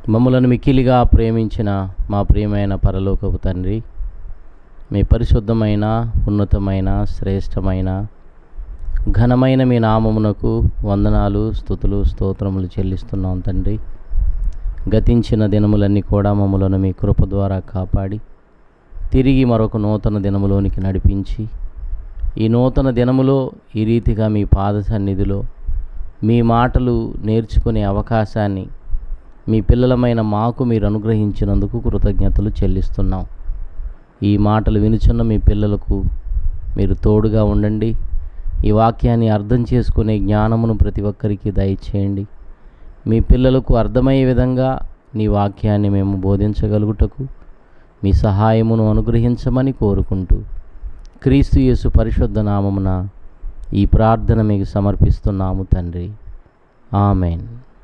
మమ్మలను మిక్కిలిగా ప్రేమించిన మా ప్రియమైన పరలోకపు తండ్రి మీ పరిశుద్ధమైన ఉన్నతమైన శ్రేష్టమైన ఘనమైన మీ నామమునకు వందనాలు స్థుతులు స్తోత్రములు చెల్లిస్తున్నాం తండ్రి గతించిన దినములన్నీ కూడా మమ్మలను మీ కృప ద్వారా కాపాడి తిరిగి మరొక నూతన దినములోనికి నడిపించి ఈ నూతన దినములో ఈ రీతిగా మీ పాద సన్నిధిలో మీ మాటలు నేర్చుకునే అవకాశాన్ని మీ పిల్లలమైన మాకు మీరు అనుగ్రహించినందుకు కృతజ్ఞతలు చెల్లిస్తున్నాం ఈ మాటలు వినుచున్న మీ పిల్లలకు మీరు తోడుగా ఉండండి ఈ వాక్యాన్ని అర్థం చేసుకునే జ్ఞానమును ప్రతి ఒక్కరికి దయచేయండి మీ పిల్లలకు అర్థమయ్యే విధంగా నీ వాక్యాన్ని మేము బోధించగలుగుటకు మీ సహాయమును అనుగ్రహించమని కోరుకుంటూ క్రీస్తు యేసు పరిశుద్ధ నామమున ఈ ప్రార్థన మీకు సమర్పిస్తున్నాము తండ్రి ఆమెన్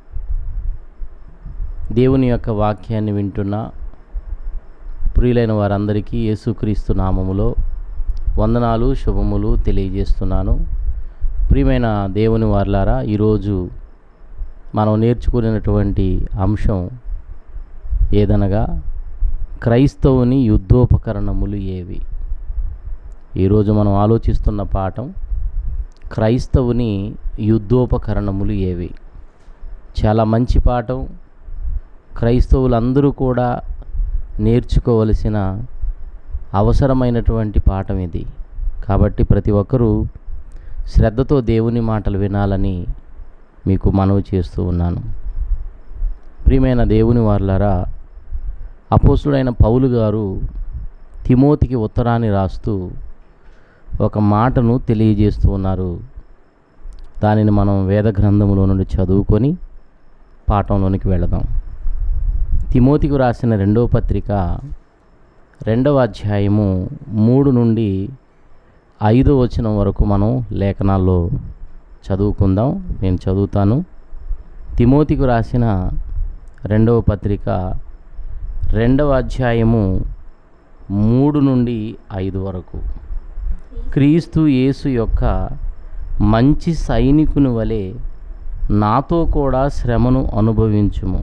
దేవుని యొక్క వాక్యాన్ని వింటున్న ప్రియులైన వారందరికీ యేసుక్రీస్తు నామములో వందనాలు శుభములు తెలియజేస్తున్నాను ప్రియమైన దేవుని వార్లారా ఈరోజు మనం నేర్చుకునేటువంటి అంశం ఏదనగా క్రైస్తవుని యుద్ధోపకరణములు ఏవి ఈరోజు మనం ఆలోచిస్తున్న పాఠం క్రైస్తవుని యుద్ధోపకరణములు ఏవి చాలా మంచి పాఠం క్రైస్తవులందరూ కూడా నేర్చుకోవలసిన అవసరమైనటువంటి పాఠం ఇది కాబట్టి ప్రతి ఒక్కరూ శ్రద్ధతో దేవుని మాటలు వినాలని మీకు మనవి చేస్తూ ఉన్నాను ప్రియమైన దేవుని వార్లారా అపోసుడైన పౌలు గారు తిమోతికి ఉత్తరాన్ని రాస్తూ ఒక మాటను తెలియజేస్తూ ఉన్నారు దానిని మనం వేద గ్రంథములో నుండి చదువుకొని పాఠంలోనికి వెళదాం తిమోతికి రాసిన రెండవ పత్రిక రెండవ అధ్యాయము మూడు నుండి ఐదో వచనం వరకు మనం లేఖనాల్లో చదువుకుందాం నేను చదువుతాను తిమోతికి రాసిన రెండవ పత్రిక రెండవ అధ్యాయము మూడు నుండి ఐదు వరకు క్రీస్తు యేసు యొక్క మంచి సైనికుని వలె నాతో కూడా శ్రమను అనుభవించుము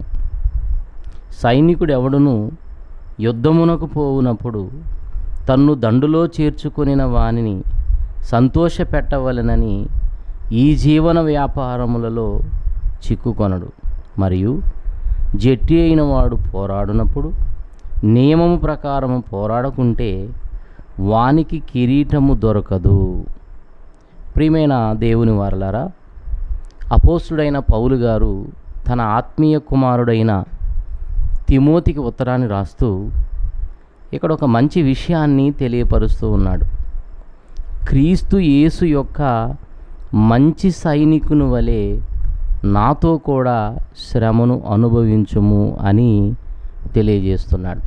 సైనికుడు ఎవడును యుద్ధమునకు పోవునప్పుడు తన్ను దండులో చేర్చుకొనిన వానిని సంతోషపెట్టవలెనని ఈ జీవన వ్యాపారములలో చిక్కుకొనడు మరియు జట్టి అయిన వాడు పోరాడునప్పుడు నియమము ప్రకారము పోరాడకుంటే వానికి కిరీటము దొరకదు ప్రియమైన దేవుని వారలారా అపోస్తుడైన పౌలు గారు తన ఆత్మీయ కుమారుడైన తిమోతికి ఉత్తరాన్ని రాస్తూ ఇక్కడ ఒక మంచి విషయాన్ని తెలియపరుస్తూ ఉన్నాడు క్రీస్తు యేసు యొక్క మంచి సైనికుని వలె నాతో కూడా శ్రమను అనుభవించుము అని తెలియజేస్తున్నాడు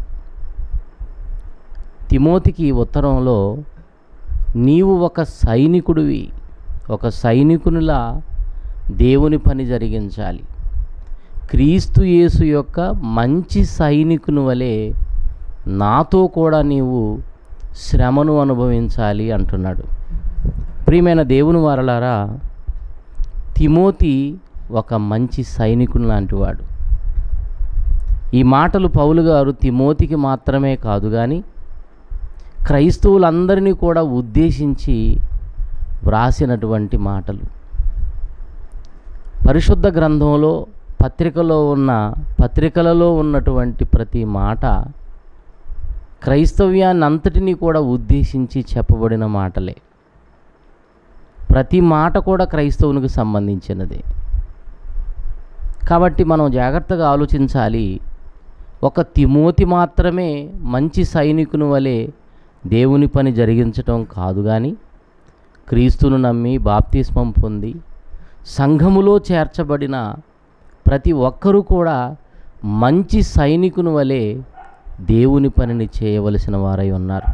తిమోతికి ఉత్తరంలో నీవు ఒక సైనికుడివి ఒక సైనికునిలా దేవుని పని జరిగించాలి క్రీస్తు యేసు యొక్క మంచి సైనికుని వలె నాతో కూడా నీవు శ్రమను అనుభవించాలి అంటున్నాడు ప్రియమైన దేవుని వారలారా తిమోతి ఒక మంచి సైనికుని లాంటివాడు ఈ మాటలు పౌలు గారు తిమోతికి మాత్రమే కాదు కానీ క్రైస్తవులందరినీ కూడా ఉద్దేశించి వ్రాసినటువంటి మాటలు పరిశుద్ధ గ్రంథంలో పత్రికలో ఉన్న పత్రికలలో ఉన్నటువంటి ప్రతి మాట క్రైస్తవ్యాన్ని అంతటినీ కూడా ఉద్దేశించి చెప్పబడిన మాటలే ప్రతి మాట కూడా క్రైస్తవునికి సంబంధించినదే కాబట్టి మనం జాగ్రత్తగా ఆలోచించాలి ఒక తిమోతి మాత్రమే మంచి సైనికుని వలె దేవుని పని జరిగించటం కాదు కానీ క్రీస్తును నమ్మి బాప్తిస్మం పొంది సంఘములో చేర్చబడిన ప్రతి ఒక్కరూ కూడా మంచి సైనికుని వలె దేవుని పనిని చేయవలసిన వారై ఉన్నారు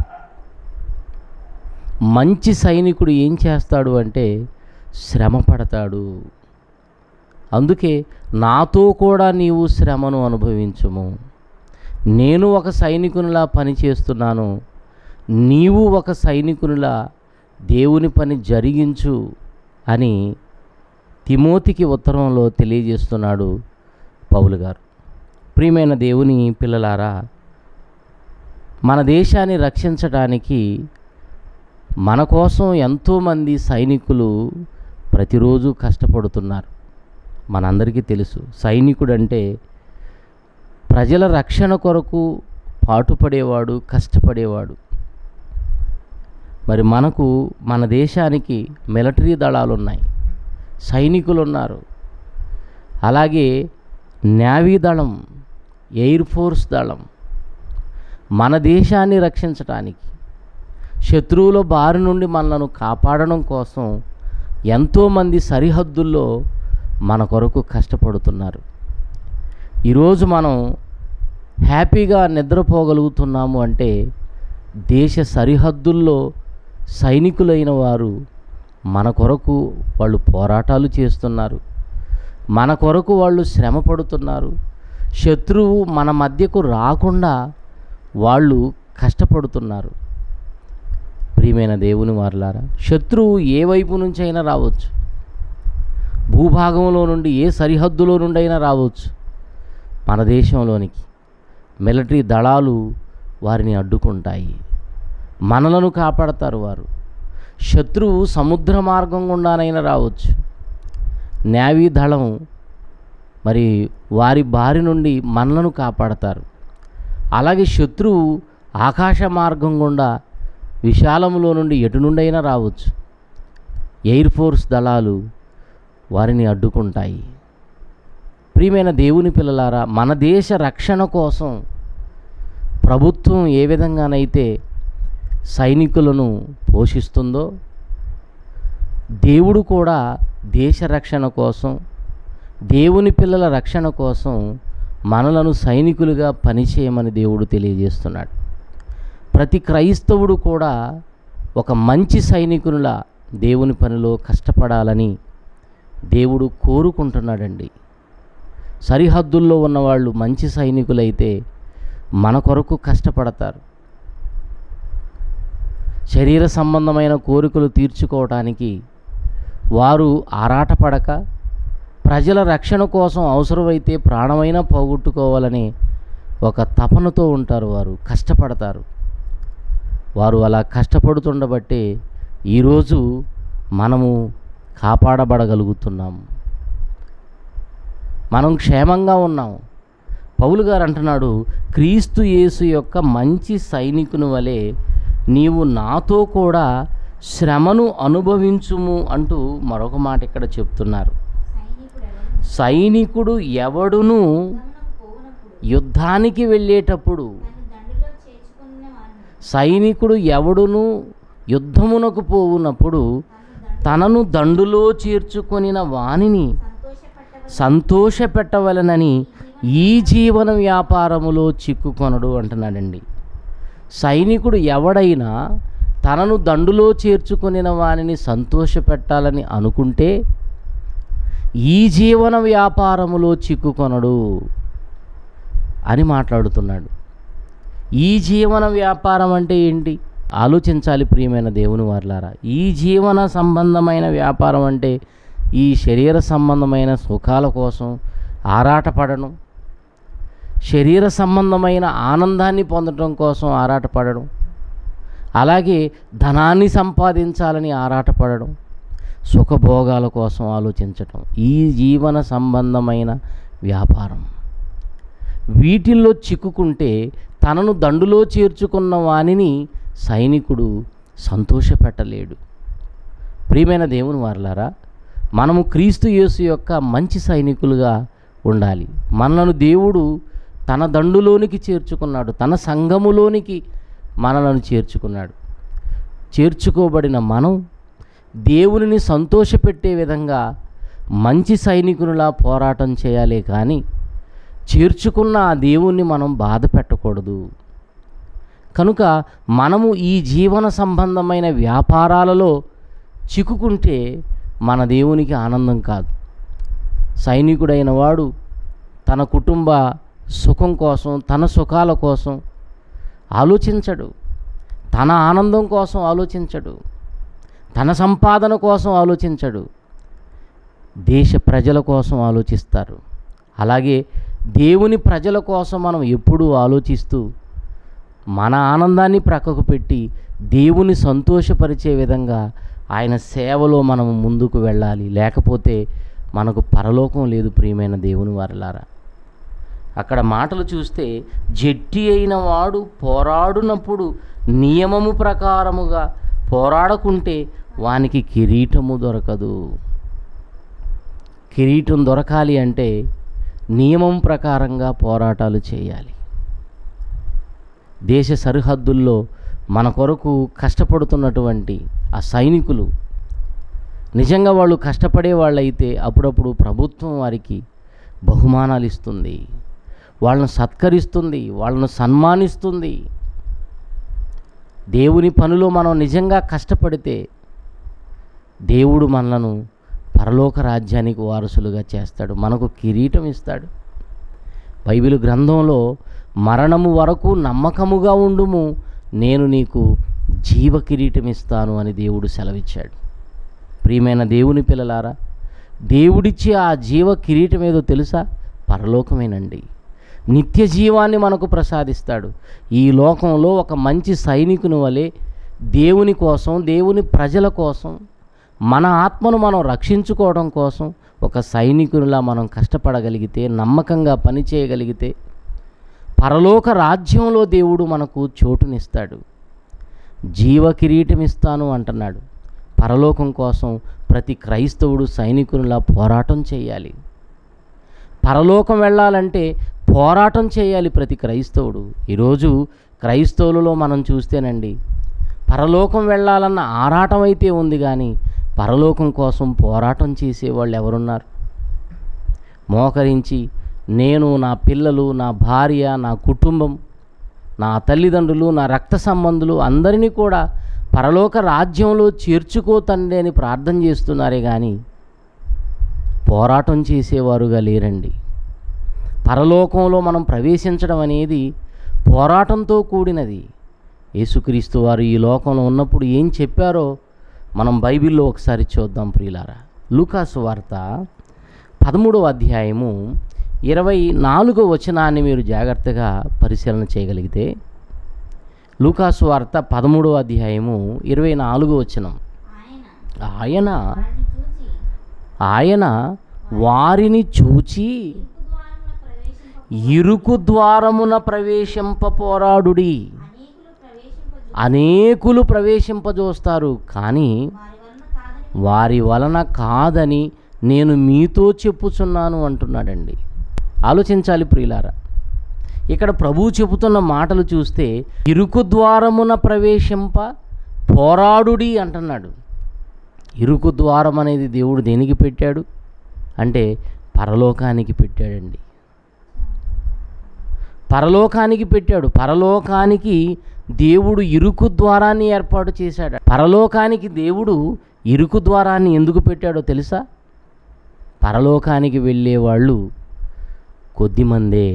మంచి సైనికుడు ఏం చేస్తాడు అంటే శ్రమ పడతాడు అందుకే నాతో కూడా నీవు శ్రమను అనుభవించుము నేను ఒక సైనికునిలా పని చేస్తున్నాను నీవు ఒక సైనికునిలా దేవుని పని జరిగించు అని తిమోతికి ఉత్తరంలో తెలియజేస్తున్నాడు పౌలు గారు ప్రియమైన దేవుని పిల్లలారా మన దేశాన్ని రక్షించడానికి మన కోసం ఎంతోమంది సైనికులు ప్రతిరోజు కష్టపడుతున్నారు మనందరికీ తెలుసు సైనికుడు అంటే ప్రజల రక్షణ కొరకు పాటుపడేవాడు కష్టపడేవాడు మరి మనకు మన దేశానికి మిలిటరీ దళాలు ఉన్నాయి సైనికులు ఉన్నారు అలాగే నేవీ దళం ఎయిర్ ఫోర్స్ దళం మన దేశాన్ని రక్షించటానికి శత్రువుల బారి నుండి మనలను కాపాడడం కోసం ఎంతోమంది సరిహద్దుల్లో మన కొరకు కష్టపడుతున్నారు ఈరోజు మనం హ్యాపీగా నిద్రపోగలుగుతున్నాము అంటే దేశ సరిహద్దుల్లో సైనికులైన వారు మన కొరకు వాళ్ళు పోరాటాలు చేస్తున్నారు మన కొరకు వాళ్ళు శ్రమ పడుతున్నారు శత్రువు మన మధ్యకు రాకుండా వాళ్ళు కష్టపడుతున్నారు ప్రియమైన దేవుని వారలారా శత్రువు ఏ వైపు నుంచి అయినా రావచ్చు భూభాగంలో నుండి ఏ సరిహద్దులో నుండి అయినా రావచ్చు మన దేశంలోనికి మిలిటరీ దళాలు వారిని అడ్డుకుంటాయి మనలను కాపాడతారు వారు శత్రువు సముద్ర మార్గం గుండానైనా రావచ్చు నేవీ దళం మరి వారి బారి నుండి మనలను కాపాడతారు అలాగే శత్రువు ఆకాశ మార్గం గుండా విశాలములో నుండి ఎటు నుండైనా రావచ్చు ఎయిర్ ఫోర్స్ దళాలు వారిని అడ్డుకుంటాయి ప్రియమైన దేవుని పిల్లలారా మన దేశ రక్షణ కోసం ప్రభుత్వం ఏ విధంగానైతే సైనికులను పోషిస్తుందో దేవుడు కూడా దేశ రక్షణ కోసం దేవుని పిల్లల రక్షణ కోసం మనలను సైనికులుగా పనిచేయమని దేవుడు తెలియజేస్తున్నాడు ప్రతి క్రైస్తవుడు కూడా ఒక మంచి సైనికునిలా దేవుని పనిలో కష్టపడాలని దేవుడు కోరుకుంటున్నాడండి సరిహద్దుల్లో ఉన్నవాళ్ళు మంచి సైనికులైతే మన కొరకు కష్టపడతారు శరీర సంబంధమైన కోరికలు తీర్చుకోవటానికి వారు ఆరాటపడక ప్రజల రక్షణ కోసం అవసరమైతే ప్రాణమైనా పోగొట్టుకోవాలని ఒక తపనతో ఉంటారు వారు కష్టపడతారు వారు అలా కష్టపడుతుండబట్టే ఈరోజు మనము కాపాడబడగలుగుతున్నాము మనం క్షేమంగా ఉన్నాం పౌలు గారు అంటున్నాడు క్రీస్తు యేసు యొక్క మంచి సైనికుని వలె నీవు నాతో కూడా శ్రమను అనుభవించుము అంటూ మరొక మాట ఇక్కడ చెప్తున్నారు సైనికుడు ఎవడును యుద్ధానికి వెళ్ళేటప్పుడు సైనికుడు ఎవడును యుద్ధమునకు పోవునప్పుడు తనను దండులో చేర్చుకొనిన వానిని సంతోషపెట్టవలనని ఈ జీవన వ్యాపారములో చిక్కుకొనడు అంటున్నాడండి సైనికుడు ఎవడైనా తనను దండులో చేర్చుకొనిన వానిని సంతోషపెట్టాలని అనుకుంటే ఈ జీవన వ్యాపారములో చిక్కుకొనడు అని మాట్లాడుతున్నాడు ఈ జీవన వ్యాపారం అంటే ఏంటి ఆలోచించాలి ప్రియమైన దేవుని వారులారా ఈ జీవన సంబంధమైన వ్యాపారం అంటే ఈ శరీర సంబంధమైన సుఖాల కోసం ఆరాటపడడం శరీర సంబంధమైన ఆనందాన్ని పొందడం కోసం ఆరాటపడడం అలాగే ధనాన్ని సంపాదించాలని ఆరాటపడడం సుఖభోగాల కోసం ఆలోచించటం ఈ జీవన సంబంధమైన వ్యాపారం వీటిల్లో చిక్కుకుంటే తనను దండులో చేర్చుకున్న వానిని సైనికుడు సంతోషపెట్టలేడు ప్రియమైన దేవుని వారలారా మనము క్రీస్తు యేసు యొక్క మంచి సైనికులుగా ఉండాలి మనలను దేవుడు తన దండులోనికి చేర్చుకున్నాడు తన సంఘములోనికి మనలను చేర్చుకున్నాడు చేర్చుకోబడిన మనం దేవునిని సంతోషపెట్టే విధంగా మంచి సైనికునిలా పోరాటం చేయాలి కానీ చేర్చుకున్న ఆ దేవుణ్ణి మనం బాధ పెట్టకూడదు కనుక మనము ఈ జీవన సంబంధమైన వ్యాపారాలలో చిక్కుకుంటే మన దేవునికి ఆనందం కాదు సైనికుడైన వాడు తన కుటుంబ సుఖం కోసం తన సుఖాల కోసం ఆలోచించడు తన ఆనందం కోసం ఆలోచించడు తన సంపాదన కోసం ఆలోచించడు దేశ ప్రజల కోసం ఆలోచిస్తారు అలాగే దేవుని ప్రజల కోసం మనం ఎప్పుడూ ఆలోచిస్తూ మన ఆనందాన్ని ప్రక్కకు పెట్టి దేవుని సంతోషపరిచే విధంగా ఆయన సేవలో మనం ముందుకు వెళ్ళాలి లేకపోతే మనకు పరలోకం లేదు ప్రియమైన దేవుని వారలారా అక్కడ మాటలు చూస్తే జట్టి అయిన వాడు పోరాడునప్పుడు నియమము ప్రకారముగా పోరాడకుంటే వానికి కిరీటము దొరకదు కిరీటం దొరకాలి అంటే నియమం ప్రకారంగా పోరాటాలు చేయాలి దేశ సరిహద్దుల్లో మన కొరకు కష్టపడుతున్నటువంటి ఆ సైనికులు నిజంగా వాళ్ళు కష్టపడే వాళ్ళైతే అప్పుడప్పుడు ప్రభుత్వం వారికి బహుమానాలు ఇస్తుంది వాళ్ళను సత్కరిస్తుంది వాళ్ళను సన్మానిస్తుంది దేవుని పనిలో మనం నిజంగా కష్టపడితే దేవుడు మనలను పరలోక రాజ్యానికి వారసులుగా చేస్తాడు మనకు కిరీటం ఇస్తాడు బైబిల్ గ్రంథంలో మరణము వరకు నమ్మకముగా ఉండుము నేను నీకు జీవ కిరీటం ఇస్తాను అని దేవుడు సెలవిచ్చాడు ప్రియమైన దేవుని పిల్లలారా దేవుడిచ్చే ఆ జీవ కిరీటం ఏదో తెలుసా పరలోకమేనండి నిత్య జీవాన్ని మనకు ప్రసాదిస్తాడు ఈ లోకంలో ఒక మంచి సైనికుని వలె దేవుని కోసం దేవుని ప్రజల కోసం మన ఆత్మను మనం రక్షించుకోవడం కోసం ఒక సైనికునిలా మనం కష్టపడగలిగితే నమ్మకంగా పనిచేయగలిగితే పరలోక రాజ్యంలో దేవుడు మనకు చోటునిస్తాడు జీవ కిరీటం ఇస్తాను అంటున్నాడు పరలోకం కోసం ప్రతి క్రైస్తవుడు సైనికునిలా పోరాటం చేయాలి పరలోకం వెళ్ళాలంటే పోరాటం చేయాలి ప్రతి క్రైస్తవుడు ఈరోజు క్రైస్తవులలో మనం చూస్తేనండి పరలోకం వెళ్ళాలన్న ఆరాటం అయితే ఉంది కానీ పరలోకం కోసం పోరాటం చేసేవాళ్ళు ఎవరున్నారు మోకరించి నేను నా పిల్లలు నా భార్య నా కుటుంబం నా తల్లిదండ్రులు నా రక్త సంబంధులు అందరినీ కూడా పరలోక రాజ్యంలో చేర్చుకో తండ్రి అని ప్రార్థన చేస్తున్నారే కానీ పోరాటం చేసేవారుగా లేరండి పరలోకంలో మనం ప్రవేశించడం అనేది పోరాటంతో కూడినది యేసుక్రీస్తు వారు ఈ లోకంలో ఉన్నప్పుడు ఏం చెప్పారో మనం బైబిల్లో ఒకసారి చూద్దాం ప్రియులారా లూకాసు వార్త పదమూడవ అధ్యాయము ఇరవై నాలుగో వచనాన్ని మీరు జాగ్రత్తగా పరిశీలన చేయగలిగితే లూకాసు వార్త పదమూడవ అధ్యాయము ఇరవై నాలుగో వచనం ఆయన ఆయన వారిని చూచి ఆయన వారిని చూచి ఇరుకు ద్వారమున ప్రవేశింప ఇరుకు ద్వారమున ప్రవేశింప పోరాడుడి అనేకులు ప్రవేశింప అనేకులు ప్రవేశింపజోస్తారు కానీ వారి వలన కాదని వారి వలన కాదని నేను మీతో చెప్పుచున్నాను అంటున్నాడండి ఆలోచించాలి ప్రియులారా ఇక్కడ ప్రభువు చెబుతున్న మాటలు చూస్తే ఇరుకు ద్వారమున ప్రవేశింప పోరాడుడి అంటున్నాడు ఇరుకు ద్వారం అనేది దేవుడు దేనికి పెట్టాడు అంటే పరలోకానికి పెట్టాడండి పరలోకానికి పెట్టాడు పరలోకానికి దేవుడు ఇరుకు ద్వారాన్ని ఏర్పాటు చేశాడు పరలోకానికి దేవుడు ఇరుకు ద్వారాన్ని ఎందుకు పెట్టాడో తెలుసా పరలోకానికి వెళ్ళేవాళ్ళు కొద్దిమందే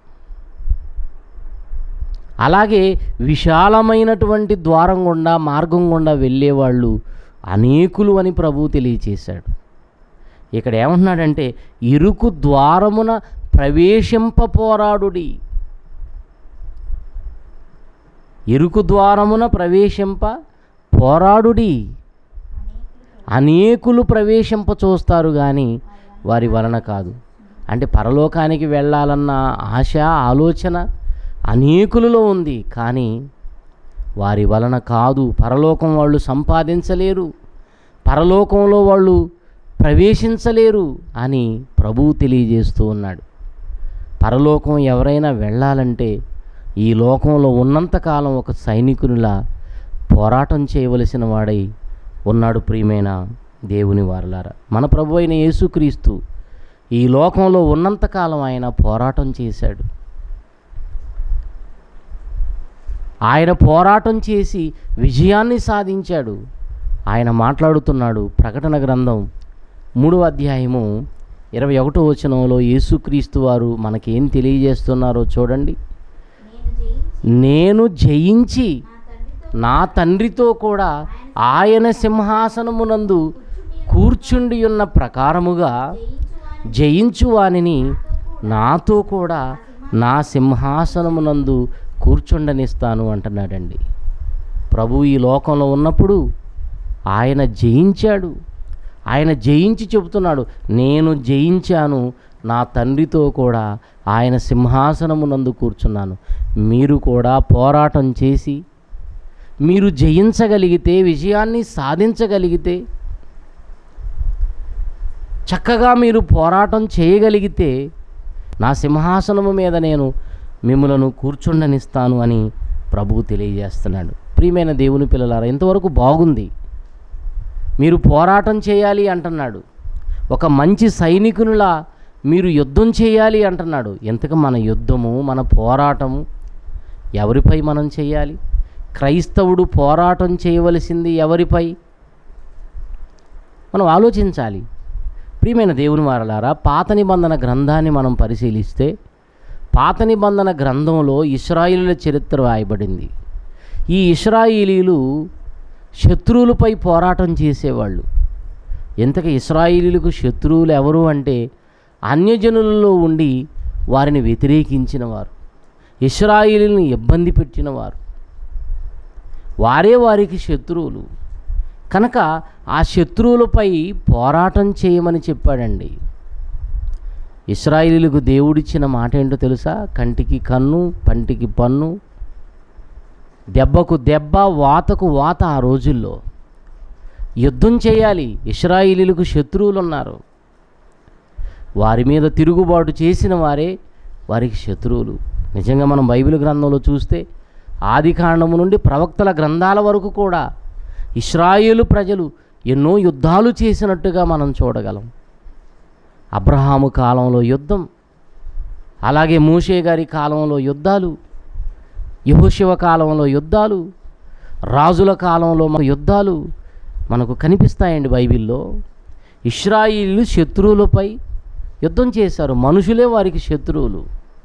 అలాగే విశాలమైనటువంటి ద్వారం గుండా మార్గం గుండా వెళ్ళేవాళ్ళు అనేకులు అని ప్రభువు తెలియచేశాడు ఇక్కడ ఏమంటున్నాడంటే ఇరుకు ద్వారమున ప్రవేశింప పోరాడుడి ఇరుకు ద్వారమున ప్రవేశింప పోరాడుడి అనేకులు ప్రవేశింప చూస్తారు కానీ వారి వలన కాదు అంటే పరలోకానికి వెళ్ళాలన్న ఆశ ఆలోచన అనేకులలో ఉంది కానీ వారి వలన కాదు పరలోకం వాళ్ళు సంపాదించలేరు పరలోకంలో వాళ్ళు ప్రవేశించలేరు అని ప్రభువు తెలియజేస్తూ ఉన్నాడు పరలోకం ఎవరైనా వెళ్ళాలంటే ఈ లోకంలో ఉన్నంతకాలం ఒక సైనికునిలా పోరాటం చేయవలసిన వాడై ఉన్నాడు ప్రియమైన దేవుని వారలారా మన ప్రభు అయిన యేసుక్రీస్తు ఈ లోకంలో ఉన్నంతకాలం ఆయన పోరాటం చేశాడు ఆయన పోరాటం చేసి విజయాన్ని సాధించాడు ఆయన మాట్లాడుతున్నాడు ప్రకటన గ్రంథం మూడవ అధ్యాయము ఇరవై ఒకటో వచనంలో యేసుక్రీస్తు వారు మనకేం తెలియజేస్తున్నారో చూడండి నేను జయించి నేను జయించి నా తండ్రితో నా తండ్రితో కూడా ఆయన సింహాసనమునందు కూర్చుండి ఉన్న ప్రకారముగా జయించు వారిని జయించు వానిని నాతో కూడా నా సింహాసనమునందు కూర్చుండనిస్తాను అంటున్నాడండి ప్రభు ఈ లోకంలో ఉన్నప్పుడు ఆయన జయించాడు ఆయన జయించి చెబుతున్నాడు నేను జయించాను నా తండ్రితో కూడా ఆయన సింహాసనమునందు కూర్చున్నాను మీరు కూడా పోరాటం చేసి మీరు జయించగలిగితే విజయాన్ని సాధించగలిగితే చక్కగా మీరు పోరాటం చేయగలిగితే నా సింహాసనము మీద నేను మిమ్మలను కూర్చుండనిస్తాను అని ప్రభువు తెలియజేస్తున్నాడు ప్రియమైన దేవుని పిల్లలారా ఇంతవరకు బాగుంది మీరు పోరాటం చేయాలి అంటున్నాడు ఒక మంచి సైనికునిలా మీరు యుద్ధం చేయాలి అంటున్నాడు ఎంతకు మన యుద్ధము మన పోరాటము ఎవరిపై మనం చేయాలి క్రైస్తవుడు పోరాటం చేయవలసింది ఎవరిపై మనం ఆలోచించాలి ప్రియమైన దేవుని వారలారా పాత నిబంధన గ్రంథాన్ని మనం పరిశీలిస్తే పాత నిబంధన గ్రంథంలో ఇస్రాయిలుల చరిత్ర రాయబడింది ఈ ఇస్రాయిలీలు శత్రువులపై పోరాటం చేసేవాళ్ళు ఎంతక ఇస్రాయిలీలకు శత్రువులు ఎవరు అంటే అన్యజనులలో ఉండి వారిని వ్యతిరేకించిన వారు ఇస్రాయిలీని ఇబ్బంది పెట్టిన వారు వారే వారికి శత్రువులు కనుక ఆ శత్రువులపై పోరాటం చేయమని చెప్పాడండి ఇస్రాయిలీలకు దేవుడిచ్చిన మాట ఏంటో తెలుసా కంటికి కన్ను పంటికి పన్ను దెబ్బకు దెబ్బ వాతకు వాత ఆ రోజుల్లో యుద్ధం చేయాలి ఇస్రాయిలీలకు శత్రువులు ఉన్నారు వారి మీద తిరుగుబాటు చేసిన వారే వారికి శత్రువులు నిజంగా మనం బైబిల్ గ్రంథంలో చూస్తే ఆది కాండము నుండి ప్రవక్తల గ్రంథాల వరకు కూడా ఇస్రాయేలు ప్రజలు ఎన్నో యుద్ధాలు చేసినట్టుగా మనం చూడగలం అబ్రహాము కాలంలో యుద్ధం అలాగే మూషే గారి కాలంలో యుద్ధాలు యహోశివ కాలంలో యుద్ధాలు రాజుల కాలంలో మన యుద్ధాలు మనకు కనిపిస్తాయండి బైబిల్లో ఇస్రాయిలు శత్రువులపై యుద్ధం చేశారు మనుషులే వారికి శత్రువులు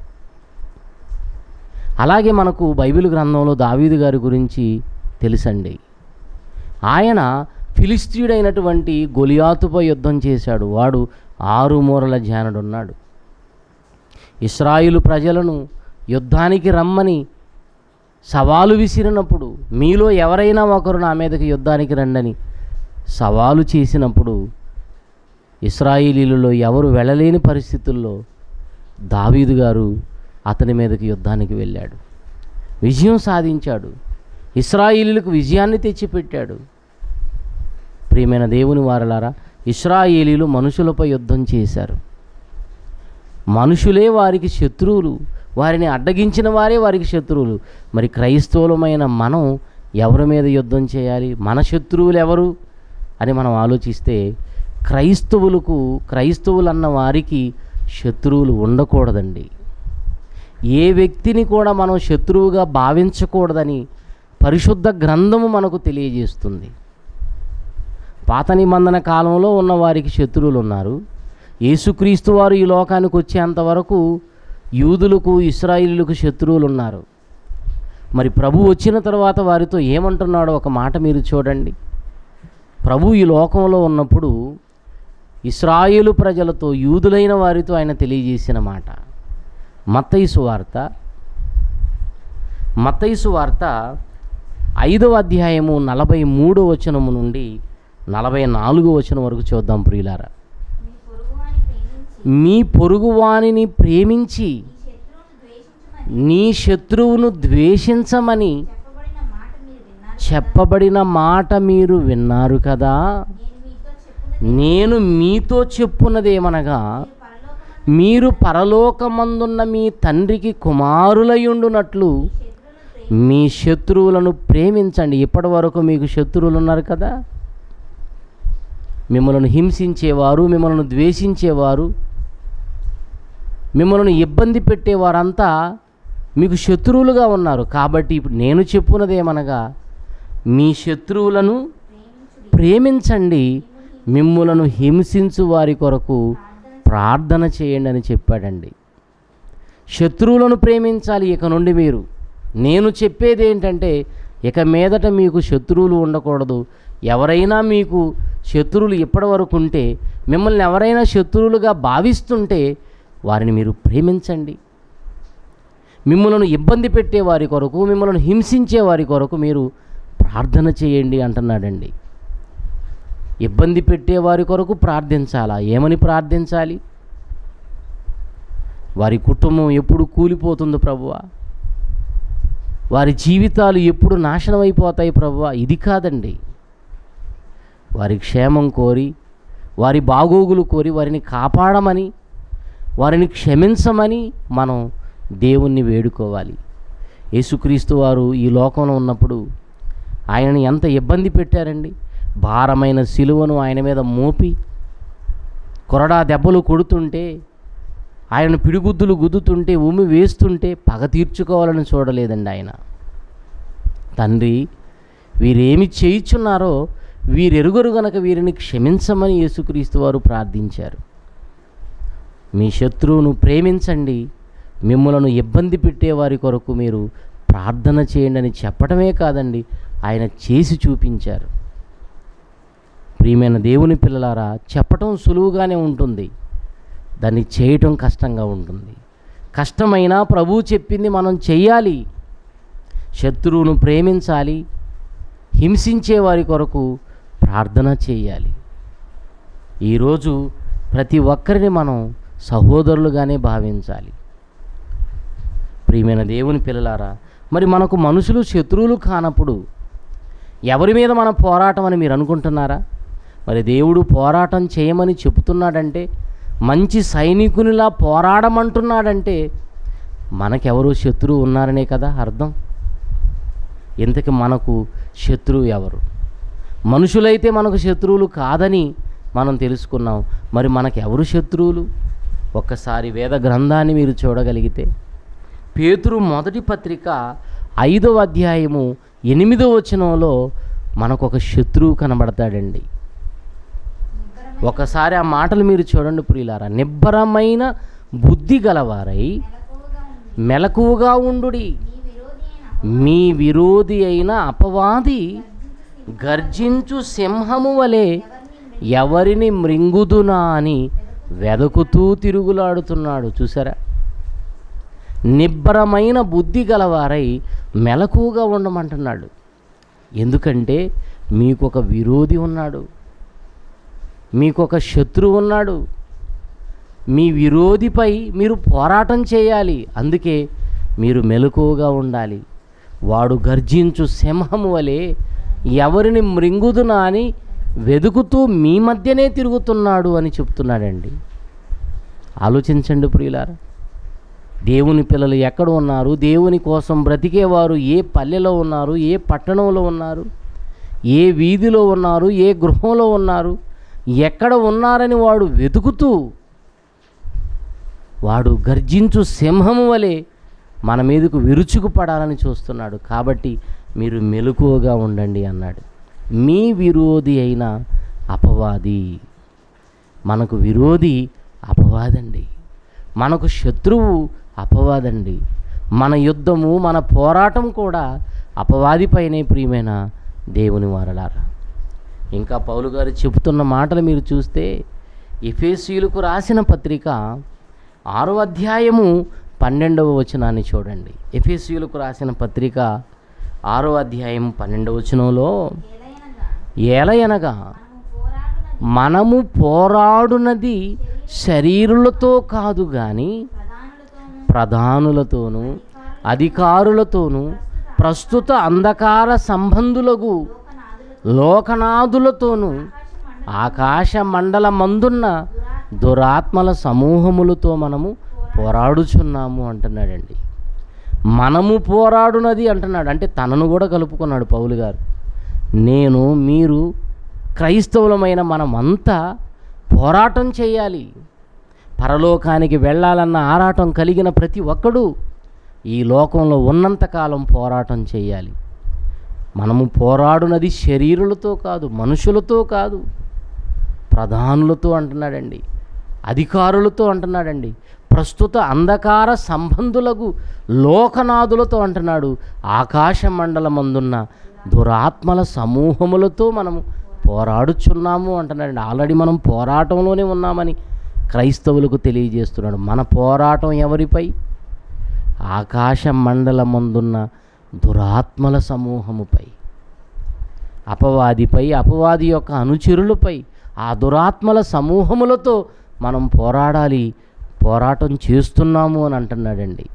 అలాగే మనకు బైబిల్ గ్రంథంలో దావీదు గారి గురించి తెలుసండి ఆయన ఫిలిస్తీయుడైనటువంటి గొలియాతుపై యుద్ధం చేశాడు వాడు ఆరు మూరల జానుడున్నాడు ఇస్రాయిలు ప్రజలను యుద్ధానికి రమ్మని సవాలు విసిరినప్పుడు మీలో ఎవరైనా ఒకరు నా మీదకి యుద్ధానికి రండని సవాలు చేసినప్పుడు ఇస్రాయిలీలలో ఎవరు వెళ్ళలేని పరిస్థితుల్లో దావీదు గారు అతని మీదకి యుద్ధానికి వెళ్ళాడు విజయం సాధించాడు ఇస్రాయిలీలకు విజయాన్ని తెచ్చిపెట్టాడు ప్రియమైన దేవుని వారలారా ఇస్రాయేలీలు మనుషులపై యుద్ధం చేశారు మనుషులే వారికి శత్రువులు వారిని అడ్డగించిన వారే వారికి శత్రువులు మరి క్రైస్తవులమైన మనం ఎవరి మీద యుద్ధం చేయాలి మన శత్రువులు ఎవరు అని మనం ఆలోచిస్తే క్రైస్తవులకు క్రైస్తవులన్న వారికి శత్రువులు ఉండకూడదండి ఏ వ్యక్తిని కూడా మనం శత్రువుగా భావించకూడదని పరిశుద్ధ గ్రంథము మనకు తెలియజేస్తుంది పాత నిబంధన కాలంలో ఉన్న వారికి శత్రువులు ఉన్నారు యేసుక్రీస్తు వారు ఈ లోకానికి వచ్చేంత వరకు యూదులకు ఇస్రాయిలులకు శత్రువులు ఉన్నారు మరి ప్రభు వచ్చిన తర్వాత వారితో ఏమంటున్నాడో ఒక మాట మీరు చూడండి ప్రభు ఈ లోకంలో ఉన్నప్పుడు ఇస్రాయేలు ప్రజలతో యూదులైన వారితో ఆయన తెలియజేసిన మాట మత్తయిసు వార్త మత్తయిసు వార్త ఐదవ అధ్యాయము నలభై మూడో వచనము నుండి నలభై నాలుగో వచనం వరకు చూద్దాం ప్రియులారా మీ పొరుగువాని ప్రేమించి మీ పొరుగువానిని ప్రేమించి నీ శత్రువును ద్వేషించమని నీ శత్రువును ద్వేషించమని చెప్పబడిన మాట మీరు చెప్పబడిన మాట మీరు విన్నారు విన్నారు కదా నేను మీతో నేను మీతో చెప్పున్నది చెప్పున్నదేమనగా పరలోకమందు మీరు పరలోకమందున్న మీ తండ్రికి కుమారులయుండునట్లు శత్రువులను మీ శత్రువులను ప్రేమించండి ఇప్పటి వరకు మీకు శత్రువులు ఉన్నారు కదా మిమ్మల్ని హింసించేవారు మిమ్మల్ని ద్వేషించేవారు మిమ్మల్ని ఇబ్బంది పెట్టేవారంతా మీకు శత్రువులుగా ఉన్నారు కాబట్టి ఇప్పుడు నేను చెప్పున్నదేమనగా మీ శత్రువులను ప్రేమించుడి ప్రేమించండి మిమ్ములను హింసించు వారి కొరకు ప్రార్థన చేయండి అని చెప్పాడండి శత్రువులను ప్రేమించాలి ఇక నుండి మీరు నేను చెప్పేది ఏంటంటే ఇక మీదట మీకు శత్రువులు ఉండకూడదు ఎవరైనా మీకు శత్రువులు ఇప్పటి వరకు ఉంటే మిమ్మల్ని ఎవరైనా శత్రువులుగా భావిస్తుంటే వారిని మీరు ప్రేమించండి మిమ్మల్ని ఇబ్బంది పెట్టే వారి కొరకు మిమ్మల్ని హింసించే వారి కొరకు మీరు ప్రార్థన చేయండి అంటున్నాడండి ఇబ్బంది పెట్టే వారి కొరకు ప్రార్థించాలా ఏమని ప్రార్థించాలి వారి కుటుంబం ఎప్పుడు కూలిపోతుందో ప్రభువా వారి జీవితాలు ఎప్పుడు నాశనం అయిపోతాయి ప్రభువా ఇది కాదండి వారి క్షేమం కోరి వారి బాగోగులు కోరి వారిని కాపాడమని వారిని క్షమించమని మనం దేవుణ్ణి వేడుకోవాలి యేసుక్రీస్తు వారు ఈ లోకంలో ఉన్నప్పుడు ఆయనని ఎంత ఇబ్బంది పెట్టారండి భారమైన సిలువను ఆయన మీద మోపి కొరడా దెబ్బలు కొడుతుంటే ఆయన పిడిగుద్దులు గుద్దుతుంటే ఉమి వేస్తుంటే పగ తీర్చుకోవాలని చూడలేదండి ఆయన తండ్రి వీరేమి చేయుచున్నారో వీరెరుగరు గనక వీరిని క్షమించమని యేసుక్రీస్తు వారు ప్రార్థించారు మీ శత్రువును ప్రేమించండి మిమ్మలను ఇబ్బంది పెట్టే వారి కొరకు మీరు ప్రార్థన చేయండి అని చెప్పడమే కాదండి ఆయన చేసి చూపించారు ప్రియమైన దేవుని పిల్లలారా చెప్పటం సులువుగానే ఉంటుంది దాన్ని చేయటం కష్టంగా ఉంటుంది కష్టమైనా ప్రభువు చెప్పింది మనం చెయ్యాలి శత్రువును ప్రేమించాలి హింసించే వారి కొరకు ప్రార్థన చేయాలి ఈరోజు ప్రతి ఒక్కరిని మనం సహోదరులుగానే భావించాలి ప్రియమైన దేవుని పిల్లలారా మరి మనకు మనుషులు శత్రువులు కానప్పుడు ఎవరి మీద మన పోరాటం అని మీరు అనుకుంటున్నారా మరి దేవుడు పోరాటం చేయమని చెబుతున్నాడంటే మంచి సైనికునిలా పోరాడమంటున్నాడంటే మనకెవరు శత్రువు ఉన్నారనే కదా అర్థం ఇంతకి మనకు శత్రువు ఎవరు మనుషులైతే మనకు శత్రువులు కాదని మనం తెలుసుకున్నాం మరి మనకెవరు శత్రువులు ఒక్కసారి వేద గ్రంథాన్ని మీరు చూడగలిగితే పేతురు మొదటి పత్రిక ఐదవ అధ్యాయము ఎనిమిదవ వచనంలో మనకు ఒక శత్రువు కనబడతాడండి ఒకసారి ఆ మాటలు మీరు చూడండి ప్రియులారా నిబ్బరమైన బుద్ధి గలవారై మెలకువగా ఉండి మెలకువగా ఉండుడి నీ విరోధి అయిన మీ విరోధి అయిన అపవాది గర్జించు సింహము వలె ఎవరిని మృంగుదునా అని వెదకుతూ తిరుగులాడుతున్నాడు చూసారా నిబ్బరమైన బుద్ధి గలవారై మెలకువగా ఉండమంటున్నాడు ఎందుకంటే మీకు ఒక విరోధి ఉన్నాడు మీకు ఒక శత్రువు ఉన్నాడు మీ విరోధిపై మీరు పోరాటం చేయాలి అందుకే మీరు మెలకువగా ఉండాలి వాడు గర్జించు సింహము వలె ఎవరిని మృంగుదునా అని వెదుకుతూ మీ మధ్యనే తిరుగుతున్నాడు అని చెప్తున్నాడండి ఆలోచించండి ప్రియులారా దేవుని పిల్లలు ఎక్కడ ఉన్నారు దేవుని కోసం బ్రతికేవారు ఏ పల్లెలో ఉన్నారు ఏ పట్టణంలో ఉన్నారు ఏ వీధిలో ఉన్నారు ఏ గృహంలో ఉన్నారు ఎక్కడ ఉన్నారని వాడు వెతుకుతూ వాడు గర్జించు సింహము వలె మన మీదకు విరుచుకు పడాలని చూస్తున్నాడు కాబట్టి మీరు మెలకువగా ఉండండి అన్నాడు మీ విరోధి అయిన అపవాది మనకు విరోధి అపవాదండి మనకు శత్రువు అపవాదండి మన యుద్ధము మన పోరాటం కూడా అపవాదిపైనే ప్రియమైన దేవుని వారలారా ఇంకా పౌలు గారు చెబుతున్న మాటలు మీరు చూస్తే ఎఫేసీయులకు రాసిన పత్రిక ఆరో అధ్యాయము పన్నెండవ వచనాన్ని చూడండి ఎఫేసీయులకు రాసిన పత్రిక ఆరో అధ్యాయం పన్నెండవ వచనంలో ఏలయనగా ఏలయనగా మనము పోరాడునది మనము పోరాడునది శరీరులతో కాదు కానీ ప్రధానులతోనూ ప్రధానులతోనూ అధికారులతోనూ ప్రస్తుత అంధకార సంబంధులకు లోకనాథులతో లోకనాథులతోనూ ఆకాశ మండల మందున్న దురాత్మల సమూహములతో మనము పోరాడుచున్నాము అంటున్నాడండి మనము పోరాడునది అంటున్నాడు అంటే తనను కూడా కలుపుకున్నాడు పౌలు గారు నేను మీరు క్రైస్తవులమైన మనమంతా పోరాటం చేయాలి పరలోకానికి వెళ్ళాలన్న ఆరాటం కలిగిన ప్రతి ఒక్కడూ ఈ లోకంలో ఉన్నంతకాలం పోరాటం చేయాలి మనము పోరాడునది శరీరులతో కాదు మనుషులతో కాదు ప్రధానులతో అంటున్నాడండి అధికారులతో అంటున్నాడండి ప్రస్తుత అంధకార సంబంధులకు లోకనాథులతో అంటున్నాడు ఆకాశ మండలమందున్న దురాత్మల సమూహములతో మనము పోరాడుచున్నాము అంటున్నాడండి ఆల్రెడీ మనం పోరాటంలోనే ఉన్నామని క్రైస్తవులకు తెలియజేస్తున్నాడు మన పోరాటం ఎవరిపై ఆకాశ మండలమందున్న దురాత్మల సమూహముపై అపవాదిపై అపవాది యొక్క అనుచరులపై ఆ దురాత్మల సమూహములతో మనం పోరాడాలి పోరాటం చేస్తున్నాము అని అంటున్నాడండి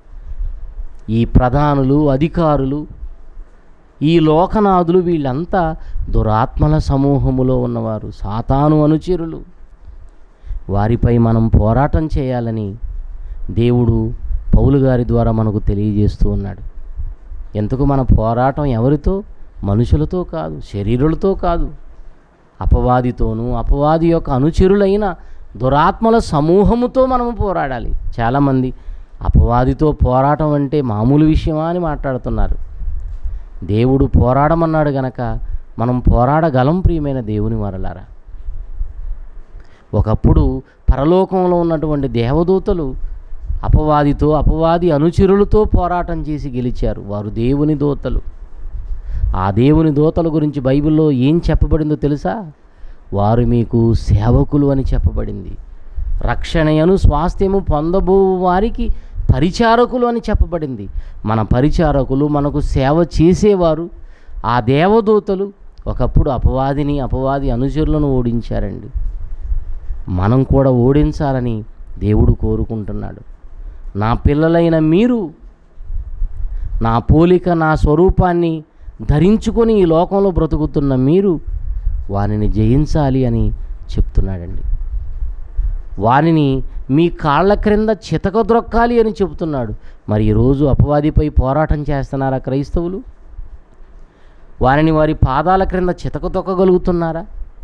ఈ ప్రధానులు అధికారులు ఈ లోకనాథులు వీళ్ళంతా దురాత్మల సమూహములో ఉన్నవారు సాతాను అనుచరులు వారిపై మనం పోరాటం చేయాలని దేవుడు పౌలు గారి ద్వారా మనకు తెలియజేస్తూ ఉన్నాడు ఎందుకు మన పోరాటం ఎవరితో మనుషులతో కాదు శరీరులతో కాదు అపవాదితోనూ అపవాది యొక్క అనుచరులైన దురాత్మల సమూహముతో మనము పోరాడాలి చాలామంది అపవాదితో పోరాటం అంటే మామూలు విషయమా అని మాట్లాడుతున్నారు దేవుడు పోరాడమన్నాడు గనక మనం పోరాడగలం ప్రియమైన దేవుని వరలారా ఒకప్పుడు పరలోకంలో ఉన్నటువంటి దేవదూతలు అపవాదితో అపవాది అనుచరులతో పోరాటం చేసి గెలిచారు వారు దేవుని దూతలు ఆ దేవుని దూతల గురించి బైబిల్లో ఏం చెప్పబడిందో తెలుసా వారు మీకు సేవకులు అని చెప్పబడింది రక్షణయను స్వాస్థ్యము పొందబో వారికి పరిచారకులు అని చెప్పబడింది మన పరిచారకులు మనకు సేవ చేసేవారు ఆ దేవదూతలు ఒకప్పుడు అపవాదిని అపవాది అనుచరులను ఓడించారండి మనం కూడా ఓడించాలని దేవుడు కోరుకుంటున్నాడు నా పిల్లలైన మీరు నా పోలిక నా స్వరూపాన్ని ధరించుకొని ఈ లోకంలో బ్రతుకుతున్న మీరు వానిని జయించాలి అని చెప్తున్నాడండి వానిని మీ కాళ్ళ క్రింద చితకద్రొక్కాలి అని చెబుతున్నాడు మరి ఈరోజు అపవాదిపై పోరాటం చేస్తున్నారా క్రైస్తవులు వారిని వారి పాదాల క్రింద చితక తొక్కగలుగుతున్నారా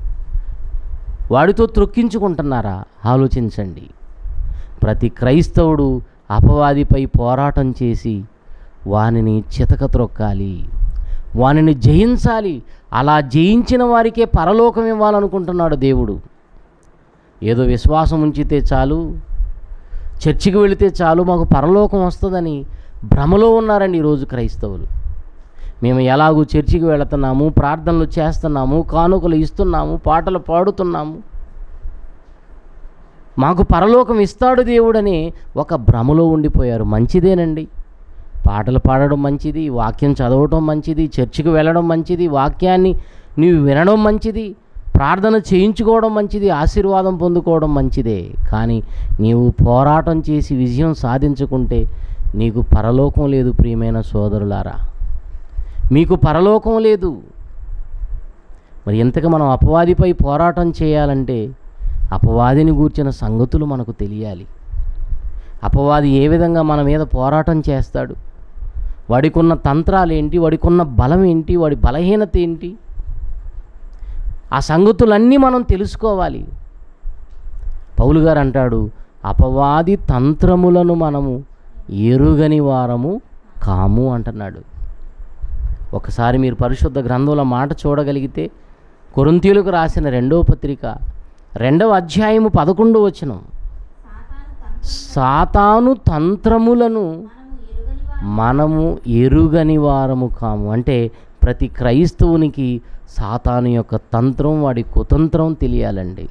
వాడితో త్రొక్కించుకుంటున్నారా ఆలోచించండి ప్రతి క్రైస్తవుడు అపవాదిపై పోరాటం చేసి వానిని చితక త్రొక్కాలి వానిని జయించాలి అలా జయించిన వారికే పరలోకం ఇవ్వాలనుకుంటున్నాడు దేవుడు ఏదో విశ్వాసం ఉంచితే చాలు చర్చికి వెళితే చాలు మాకు పరలోకం వస్తుందని భ్రమలో ఉన్నారండి ఈరోజు క్రైస్తవులు మేము ఎలాగూ చర్చికి వెళుతున్నాము ప్రార్థనలు చేస్తున్నాము కానుకలు ఇస్తున్నాము పాటలు పాడుతున్నాము మాకు పరలోకం ఇస్తాడు దేవుడని ఒక భ్రమలో ఉండిపోయారు మంచిదేనండి పాటలు పాడడం మంచిది వాక్యం చదవటం మంచిది చర్చికి వెళ్ళడం మంచిది వాక్యాన్ని నీవు వినడం మంచిది ప్రార్థన చేయించుకోవడం మంచిది ఆశీర్వాదం పొందుకోవడం మంచిదే కానీ నీవు పోరాటం చేసి విజయం సాధించుకుంటే నీకు పరలోకం లేదు ప్రియమైన సోదరులారా మీకు పరలోకం లేదు మరి ఎంతగా మనం అపవాదిపై పోరాటం చేయాలంటే అపవాదిని గూర్చిన సంగతులు మనకు తెలియాలి అపవాది ఏ విధంగా మన మీద పోరాటం చేస్తాడు వాడికున్న తంత్రాలు ఏంటి వాడికున్న బలం ఏంటి వాడి బలహీనత ఏంటి ఆ సంగతులన్నీ మనం తెలుసుకోవాలి పౌలు గారు అంటాడు అపవాది తంత్రములను మనము ఎరుగని వారము కాము అంటున్నాడు ఒకసారి మీరు పరిశుద్ధ గ్రంథంలో మాట చూడగలిగితే కొరింథీయులకు రాసిన రెండవ పత్రిక రెండవ అధ్యాయము పదకొండు వచనం సాతాను తంత్రం సాతాను తంత్రములను మనము ఎరుగని వారు మనము ఎరుగని వారము కాము అంటే ప్రతి క్రైస్తవునికి సాతాను యొక్క తంత్రం వాడి కుతంత్రం తెలియాలండి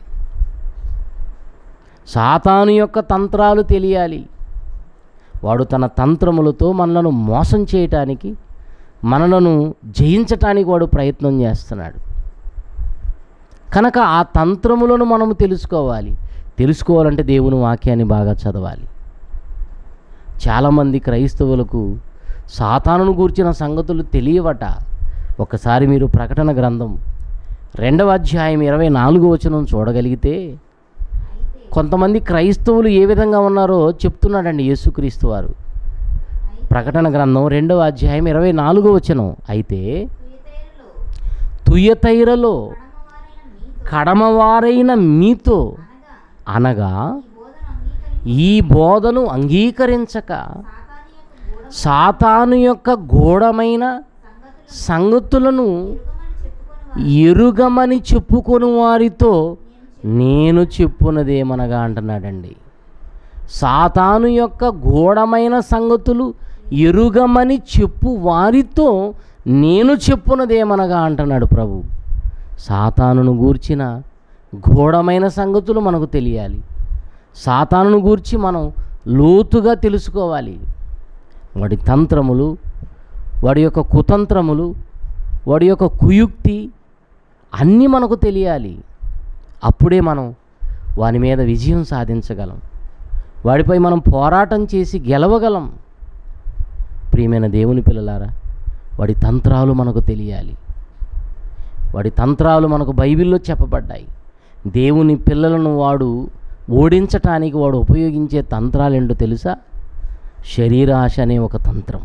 సాతాను యొక్క తంత్రాలు తెలియాలి వాడు తన తంత్రములతో మనలను మోసం చేయటానికి మనలను జయించటానికి వాడు ప్రయత్నం చేస్తున్నాడు కనుక ఆ తంత్రములను మనము తెలుసుకోవాలి తెలుసుకోవాలంటే దేవుని వాక్యాన్ని బాగా చదవాలి చాలామంది క్రైస్తవులకు సాతానును గూర్చిన సంగతులు తెలియవట ఒకసారి మీరు ప్రకటన గ్రంథం రెండవ అధ్యాయం ఇరవై నాలుగో వచనం చూడగలిగితే అయితే కొంతమంది క్రైస్తవులు ఏ విధంగా ఉన్నారో చెప్తున్నాడండి యేసుక్రీస్తు వారు ప్రకటన గ్రంథం రెండవ అధ్యాయం ఇరవై నాలుగో వచనం అయితే తుయతైరులో తుయతైరలో కడమవారైన మీతో కడమవారైన మీతో అనగా అనగా ఈ బోధను అంగీకరించి ఈ బోధను అంగీకరించక సాతాను యొక్క గూఢ సాతాను యొక్క ఘోరమైన సంగతులను సంగతులను ఎరుగమని చెప్పుకొని వారు ఎరుగమని చెప్పుకొని వారితో నేను చెప్పున్నదేమనగా అంటున్నాడండి సాతాను యొక్క ఘోరమైన సంగతులు ఎరుగమని చెప్పు వారితో నేను చెప్పున్నదేమనగా అంటున్నాడు ప్రభు సాతానును గూర్చిన ఘోరమైన సంగతులు మనకు తెలియాలి సాతానును గూర్చి మనం లోతుగా తెలుసుకోవాలి వాడి తంత్రములు వాడి యొక్క కుతంత్రములు వాడి యొక్క కుయుక్తి అన్నీ మనకు తెలియాలి అప్పుడే మనం వాని మీద విజయం సాధించగలం వాడిపై మనం పోరాటం చేసి గెలవగలం ప్రియమైన దేవుని పిల్లలారా వాడి తంత్రాలు మనకు తెలియాలి వాడి తంత్రాలు మనకు బైబిల్లో చెప్పబడ్డాయి దేవుని పిల్లలను వాడు ఓడించటానికి వాడు ఉపయోగించే తంత్రాలు ఏంటో తెలుసా శరీరాశ అనే ఒక తంత్రం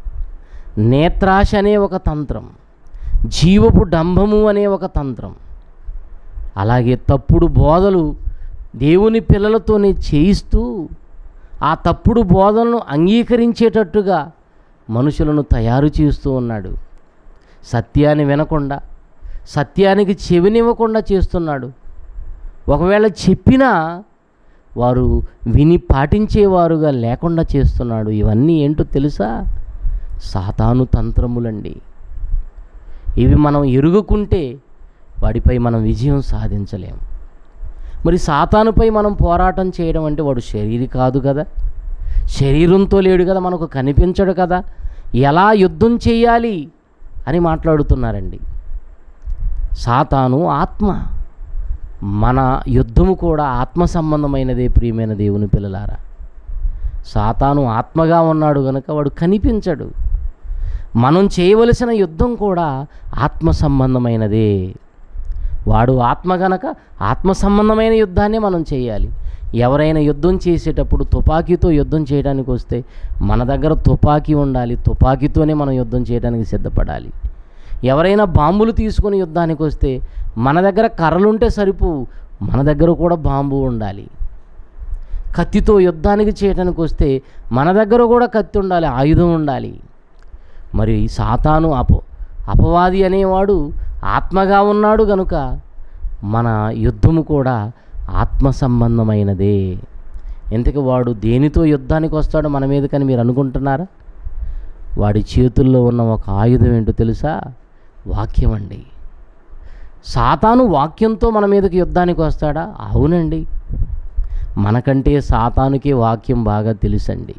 నేత్రాశ అనే ఒక తంత్రం జీవపు డంభము అనే ఒక తంత్రం అలాగే తప్పుడు బోధలు దేవుని పిల్లలతోనే చేయిస్తూ ఆ తప్పుడు బోధనను అంగీకరించేటట్టుగా మనుషులను తయారు చేస్తూ ఉన్నాడు సత్యాన్ని వినకుండా సత్యానికి చెవినివ్వకుండా చేస్తున్నాడు ఒకవేళ చెప్పినా వారు విని పాటించేవారుగా లేకుండా చేస్తున్నాడు ఇవన్నీ ఏంటో తెలుసా సాతాను తంత్రములండి ఇవి మనం ఎరుగుకుంటే వాడిపై మనం విజయం సాధించలేం మరి సాతానుపై మనం పోరాటం చేయడం అంటే వాడు శరీరి కాదు కదా శరీరంతో లేడు కదా మనకు కనిపించడు కదా ఎలా యుద్ధం చేయాలి అని మాట్లాడుతున్నారండి సాతాను ఆత్మ మన యుద్ధము కూడా ఆత్మ సంబంధమైనదే ప్రియమైన దేవుని పిల్లలారా సాతాను ఆత్మగా ఉన్నాడు గనుక వాడు కనిపించడు మనం చేయవలసిన యుద్ధం కూడా ఆత్మ సంబంధమైనదే వాడు ఆత్మ గనక ఆత్మ సంబంధమైన యుద్ధాన్ని మనం చేయాలి ఎవరైనా యుద్ధం చేసేటప్పుడు తుపాకీతో యుద్ధం చేయడానికి వస్తే మన దగ్గర తుపాకీ ఉండాలి తుపాకీతోనే మనం యుద్ధం చేయడానికి సిద్ధపడాలి ఎవరైనా బాంబులు తీసుకొని యుద్ధానికి వస్తే మన దగ్గర కర్రలుంటే సరిపోవు మన దగ్గర కూడా బాంబు ఉండాలి కత్తితో యుద్ధానికి చేయడానికి వస్తే మన దగ్గర కూడా కత్తి ఉండాలి ఆయుధం ఉండాలి మరి సాతాను అప అపవాది అనేవాడు ఆత్మగా ఉన్నాడు గనుక మన యుద్ధము కూడా ఆత్మ సంబంధమైనదే ఇంతకు వాడు దేనితో యుద్ధానికి వస్తాడో మన మీదకని మీరు అనుకుంటున్నారా వాడి చేతుల్లో ఉన్న ఒక ఆయుధం ఏంటో తెలుసా వాక్యం అండి సాతాను వాక్యంతో మన మీదకి యుద్ధానికి వస్తాడా అవునండి మనకంటే సాతానుకే వాక్యం బాగా తెలుసండి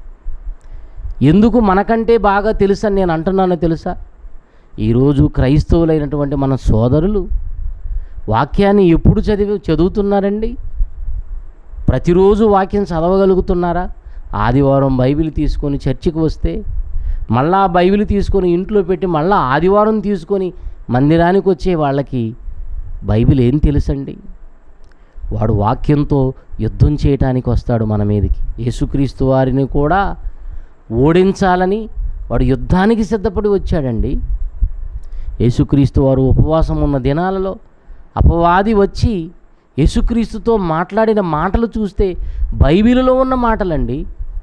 ఎందుకు మనకంటే బాగా తెలుసని నేను అంటున్నానో తెలుసా ఈరోజు క్రైస్తవులైనటువంటి మన సోదరులు వాక్యాన్ని ఎప్పుడు చదివి చదువుతున్నారండి ప్రతిరోజు వాక్యం చదవగలుగుతున్నారా ఆదివారం బైబిల్ తీసుకొని చర్చికి వస్తే మళ్ళా బైబిల్ తీసుకొని ఇంట్లో పెట్టి మళ్ళా ఆదివారం తీసుకొని మందిరానికి వచ్చే వాళ్ళకి బైబిల్ ఏం తెలుసండి వాడు వాక్యంతో యుద్ధం చేయటానికి వస్తాడు మన మీదకి యేసుక్రీస్తు వారిని కూడా ఓడించాలని వాడు యుద్ధానికి సిద్ధపడి వచ్చాడండి యేసుక్రీస్తు వారు ఉపవాసం ఉన్న దినాలలో అపవాది వచ్చి యేసుక్రీస్తుతో మాట్లాడిన మాటలు చూస్తే బైబిలులో ఉన్న మాటలండి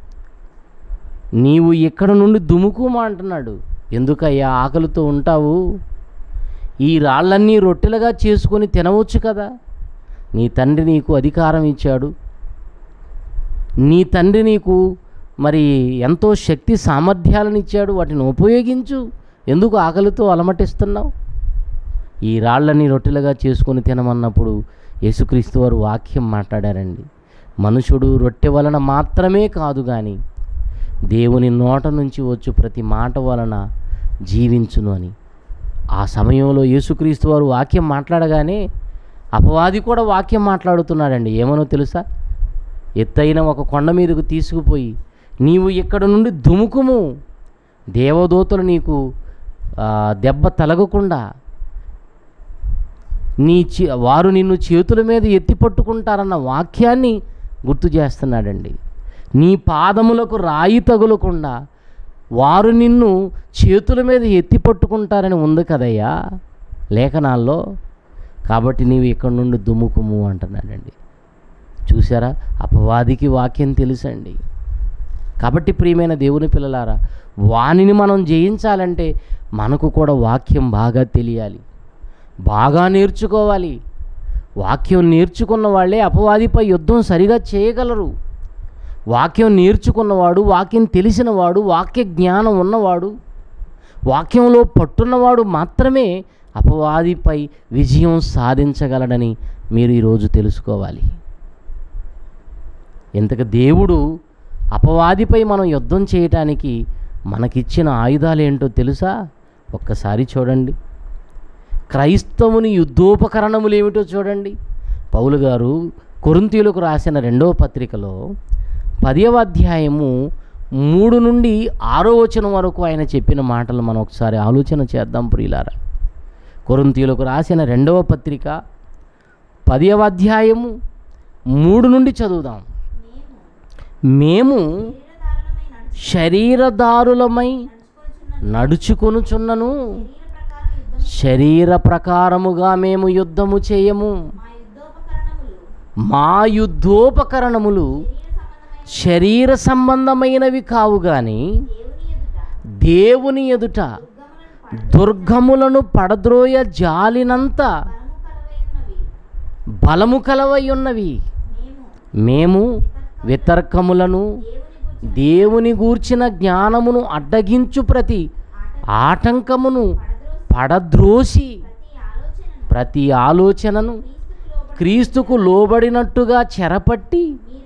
నీవు ఇక్కడ నుండి దుముకుమా అంటున్నాడు ఎందుకయ్యా ఆకలితో ఉంటావు ఈ రాళ్ళన్నీ రొట్టెలుగా చేసుకొని తినవచ్చు కదా నీ తండ్రి నీకు అధికారం ఇచ్చాడు నీ తండ్రి నీకు మరి ఎంతో శక్తి సామర్థ్యాలను ఇచ్చాడు వాటిని ఉపయోగించు ఎందుకు ఆకలితో అలమటిస్తున్నావు ఈ రాళ్ళని రొట్టెలుగా చేసుకొని తినమన్నప్పుడు యేసుక్రీస్తు వారు వాక్యం మాట్లాడారండి మనుషుడు రొట్టె వలన మాత్రమే కాదు కానీ దేవుని నోట నుంచి వచ్చు ప్రతి మాట వలన జీవించును అని ఆ సమయంలో యేసుక్రీస్తు వారు వాక్యం మాట్లాడగానే అపవాది కూడా వాక్యం మాట్లాడుతున్నాడండి ఏమనో తెలుసా ఎత్తైన ఒక కొండ మీదకు తీసుకుపోయి నీవు ఇక్కడ నుండి దుముకుము దేవదూతలు నీకు ఆ, దెబ్బ తలగకుండా నీ చే వారు నిన్ను చేతుల మీద ఎత్తి పట్టుకుంటారన్న వాక్యాన్ని గుర్తు చేస్తున్నాడండి నీ పాదములకు రాయి తగులకుండా వారు నిన్ను చేతుల మీద ఎత్తి పట్టుకుంటారని ఉంది కదయ్యా లేఖనాల్లో కాబట్టి నీవు ఇక్కడ నుండి దుమ్ముకుము అంటున్నాడండి చూసారా అపవాదికి వాక్యం తెలుసండి కాబట్టి ప్రియమైన దేవుని పిల్లలారా వానిని మనం జయించాలంటే మనకు కూడా వాక్యం బాగా తెలియాలి బాగా నేర్చుకోవాలి వాక్యం నేర్చుకున్న వాళ్ళే అపవాదిపై యుద్ధం సరిగా చేయగలరు వాక్యం నేర్చుకున్నవాడు వాక్యం తెలిసినవాడు వాక్య జ్ఞానం ఉన్నవాడు వాక్యంలో పట్టున్నవాడు మాత్రమే అపవాదిపై విజయం సాధించగలడని మీరు ఈరోజు తెలుసుకోవాలి ఇంతకు దేవుడు అపవాదిపై మనం యుద్ధం చేయటానికి మనకిచ్చిన ఆయుధాలు ఏంటో తెలుసా ఒక్కసారి చూడండి క్రైస్తవుని యుద్ధోపకరణములు ఏమిటో చూడండి పౌలు గారు కొరింతీయులకు రాసిన రెండవ పత్రికలో పదవ అధ్యాయము మూడు నుండి ఆరో వచనం వరకు ఆయన చెప్పిన మాటలు మనం ఒకసారి ఆలోచన చేద్దాం ప్రియులారా కొరింతీయులకు రాసిన రెండవ పత్రిక పదవ అధ్యాయము మూడు నుండి చదువుదాం మేము శరీరదారులమై నడుచుకొనుచున్నను శరీర ప్రకారముగా మేము యుద్ధము చేయము మా యుద్ధోపకరణములు శరీర సంబంధమైనవి కావు గాని దేవుని ఎదుట దుర్గములను పడద్రోయ జాలినంత బలము కలవై ఉన్నవి మేము వితర్కములను దేవుని గూర్చిన జ్ఞానమును అడ్డగించు ప్రతి ఆటంకమును పడద్రోసి ప్రతి ఆలోచనను క్రీస్తుకు లోబడినట్టుగా చెరపట్టి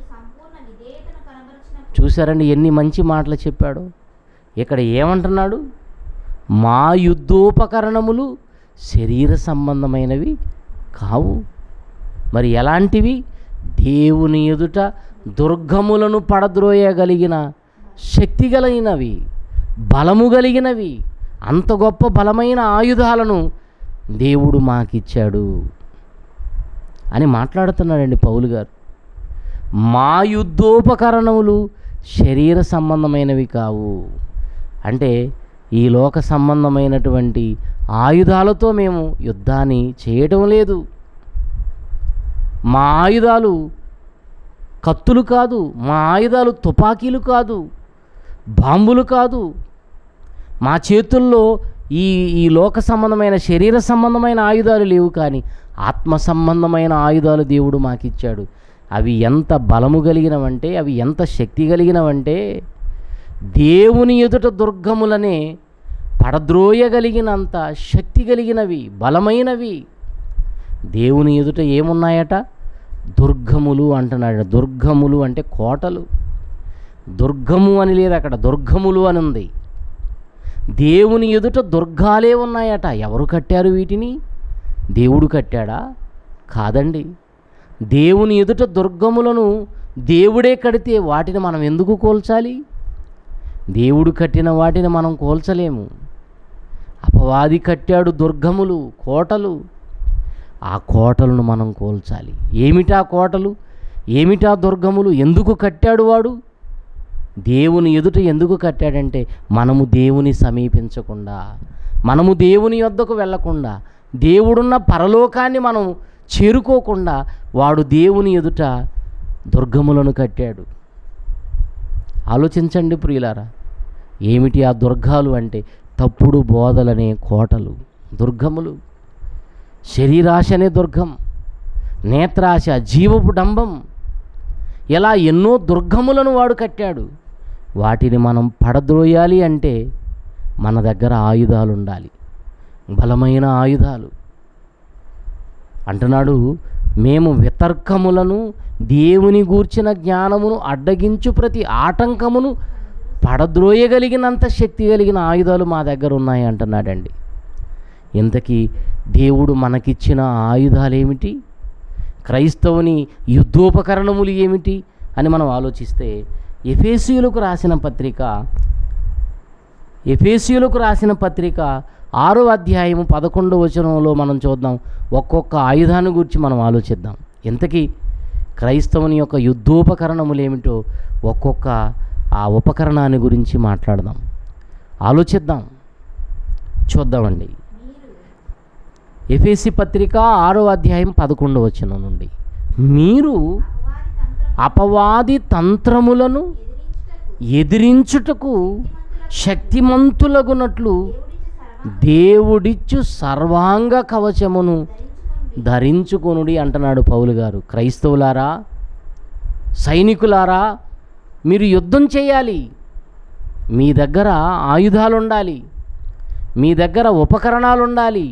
చూసారండి ఎన్ని మంచి మాటలు చెప్పాడు ఇక్కడ ఏమంటున్నాడు మా యుద్ధోపకరణములు శరీర సంబంధమైనవి కావు మరి ఎలాంటివి దేవుని ఎదుట దుర్గములను పడద్రోయగలిగిన శక్తి కలిగినవి బలము కలిగినవి అంత గొప్ప బలమైన ఆయుధాలను దేవుడు మాకిచ్చాడు అని మాట్లాడుతున్నాడండి పౌలు గారు మా యుద్ధోపకరణములు శరీర సంబంధమైనవి కావు అంటే ఈ లోక సంబంధమైనటువంటి ఆయుధాలతో మేము యుద్ధాన్ని చేయటం లేదు మా ఆయుధాలు కత్తులు కాదు మా ఆయుధాలు తుపాకీలు కాదు బాంబులు కాదు మా చేతుల్లో ఈ ఈ లోక సంబంధమైన శరీర సంబంధమైన ఆయుధాలు లేవు కానీ ఆత్మ సంబంధమైన ఆయుధాలు దేవుడు మాకిచ్చాడు అవి ఎంత బలము కలిగినవంటే అవి ఎంత శక్తి కలిగినవంటే దేవుని ఎదుట దుర్గములనే పడద్రోయగలిగినంత శక్తి కలిగినవి బలమైనవి దేవుని ఎదుట ఏమున్నాయట దుర్గములు అంటున్నాడు దుర్గములు అంటే కోటలు దుర్గము అని లేదు అక్కడ దుర్గములు అని ఉంది దేవుని ఎదుట దుర్గాలే ఉన్నాయట ఎవరు కట్టారు వీటిని దేవుడు కట్టాడా కాదండి దేవుని ఎదుట దుర్గములను దేవుడే కడితే వాటిని మనం ఎందుకు కోల్చాలి దేవుడు కట్టిన వాటిని మనం కోల్చలేము అపవాది కట్టాడు దుర్గములు కోటలు ఆ కోటలను మనం కోల్చాలి ఏమిటా కోటలు ఏమిటా దుర్గములు ఎందుకు కట్టాడు వాడు దేవుని ఎదుట ఎందుకు కట్టాడంటే మనము దేవుని సమీపించకుండా మనము దేవుని యొద్దకు వెళ్ళకుండా దేవుడున్న పరలోకాన్ని మనం చేరుకోకుండా వాడు దేవుని ఎదుట దుర్గములను కట్టాడు ఆలోచించండి ప్రియులారా ఏమిటి ఆ దుర్గాలు అంటే తప్పుడు బోధలనే కోటలు దుర్గములు శరీరాశ అనే దుర్గం నేత్రాశ జీవపు డంబం ఇలా ఎన్నో దుర్గములను వాడు కట్టాడు వాటిని మనం పడద్రోయాలి అంటే మన దగ్గర ఆయుధాలు ఉండాలి బలమైన ఆయుధాలు అంటున్నాడు మేము వితర్కములను దేవుని గూర్చిన జ్ఞానమును అడ్డగించు ప్రతి ఆటంకమును పడద్రోయగలిగినంత శక్తి కలిగిన ఆయుధాలు మా దగ్గర ఉన్నాయి అంటున్నాడండి ఇంతకీ దేవుడు మనకిచ్చిన ఆయుధాలు ఏమిటి క్రైస్తవుని యుద్ధోపకరణములు ఏమిటి అని మనం ఆలోచిస్తే ఎఫేసీయులకు రాసిన పత్రిక ఎఫేసీయులకు రాసిన పత్రిక ఆరో అధ్యాయము పదకొండవ వచనంలో మనం చూద్దాం ఒక్కొక్క ఆయుధాన్ని గురించి మనం ఆలోచిద్దాం ఇంతకీ క్రైస్తవుని యొక్క యుద్ధోపకరణములు ఏమిటో ఒక్కొక్క ఆ ఉపకరణాన్ని గురించి మాట్లాడదాం ఆలోచిద్దాం చూద్దామండి ఎఫేసి పత్రిక ఆరో అధ్యాయం పదకొండవ వచనం నుండి మీరు అపవాది తంత్రములను ఎదిరించుటకు శక్తిమంతులగునట్లు దేవుడిచ్చు సర్వాంగ కవచమును ధరించుకొనుడి అంటున్నాడు పౌలు గారు క్రైస్తవులారా సైనికులారా మీరు యుద్ధం చేయాలి మీ దగ్గర ఆయుధాలు ఉండాలి మీ దగ్గర ఉపకరణాలు ఉండాలి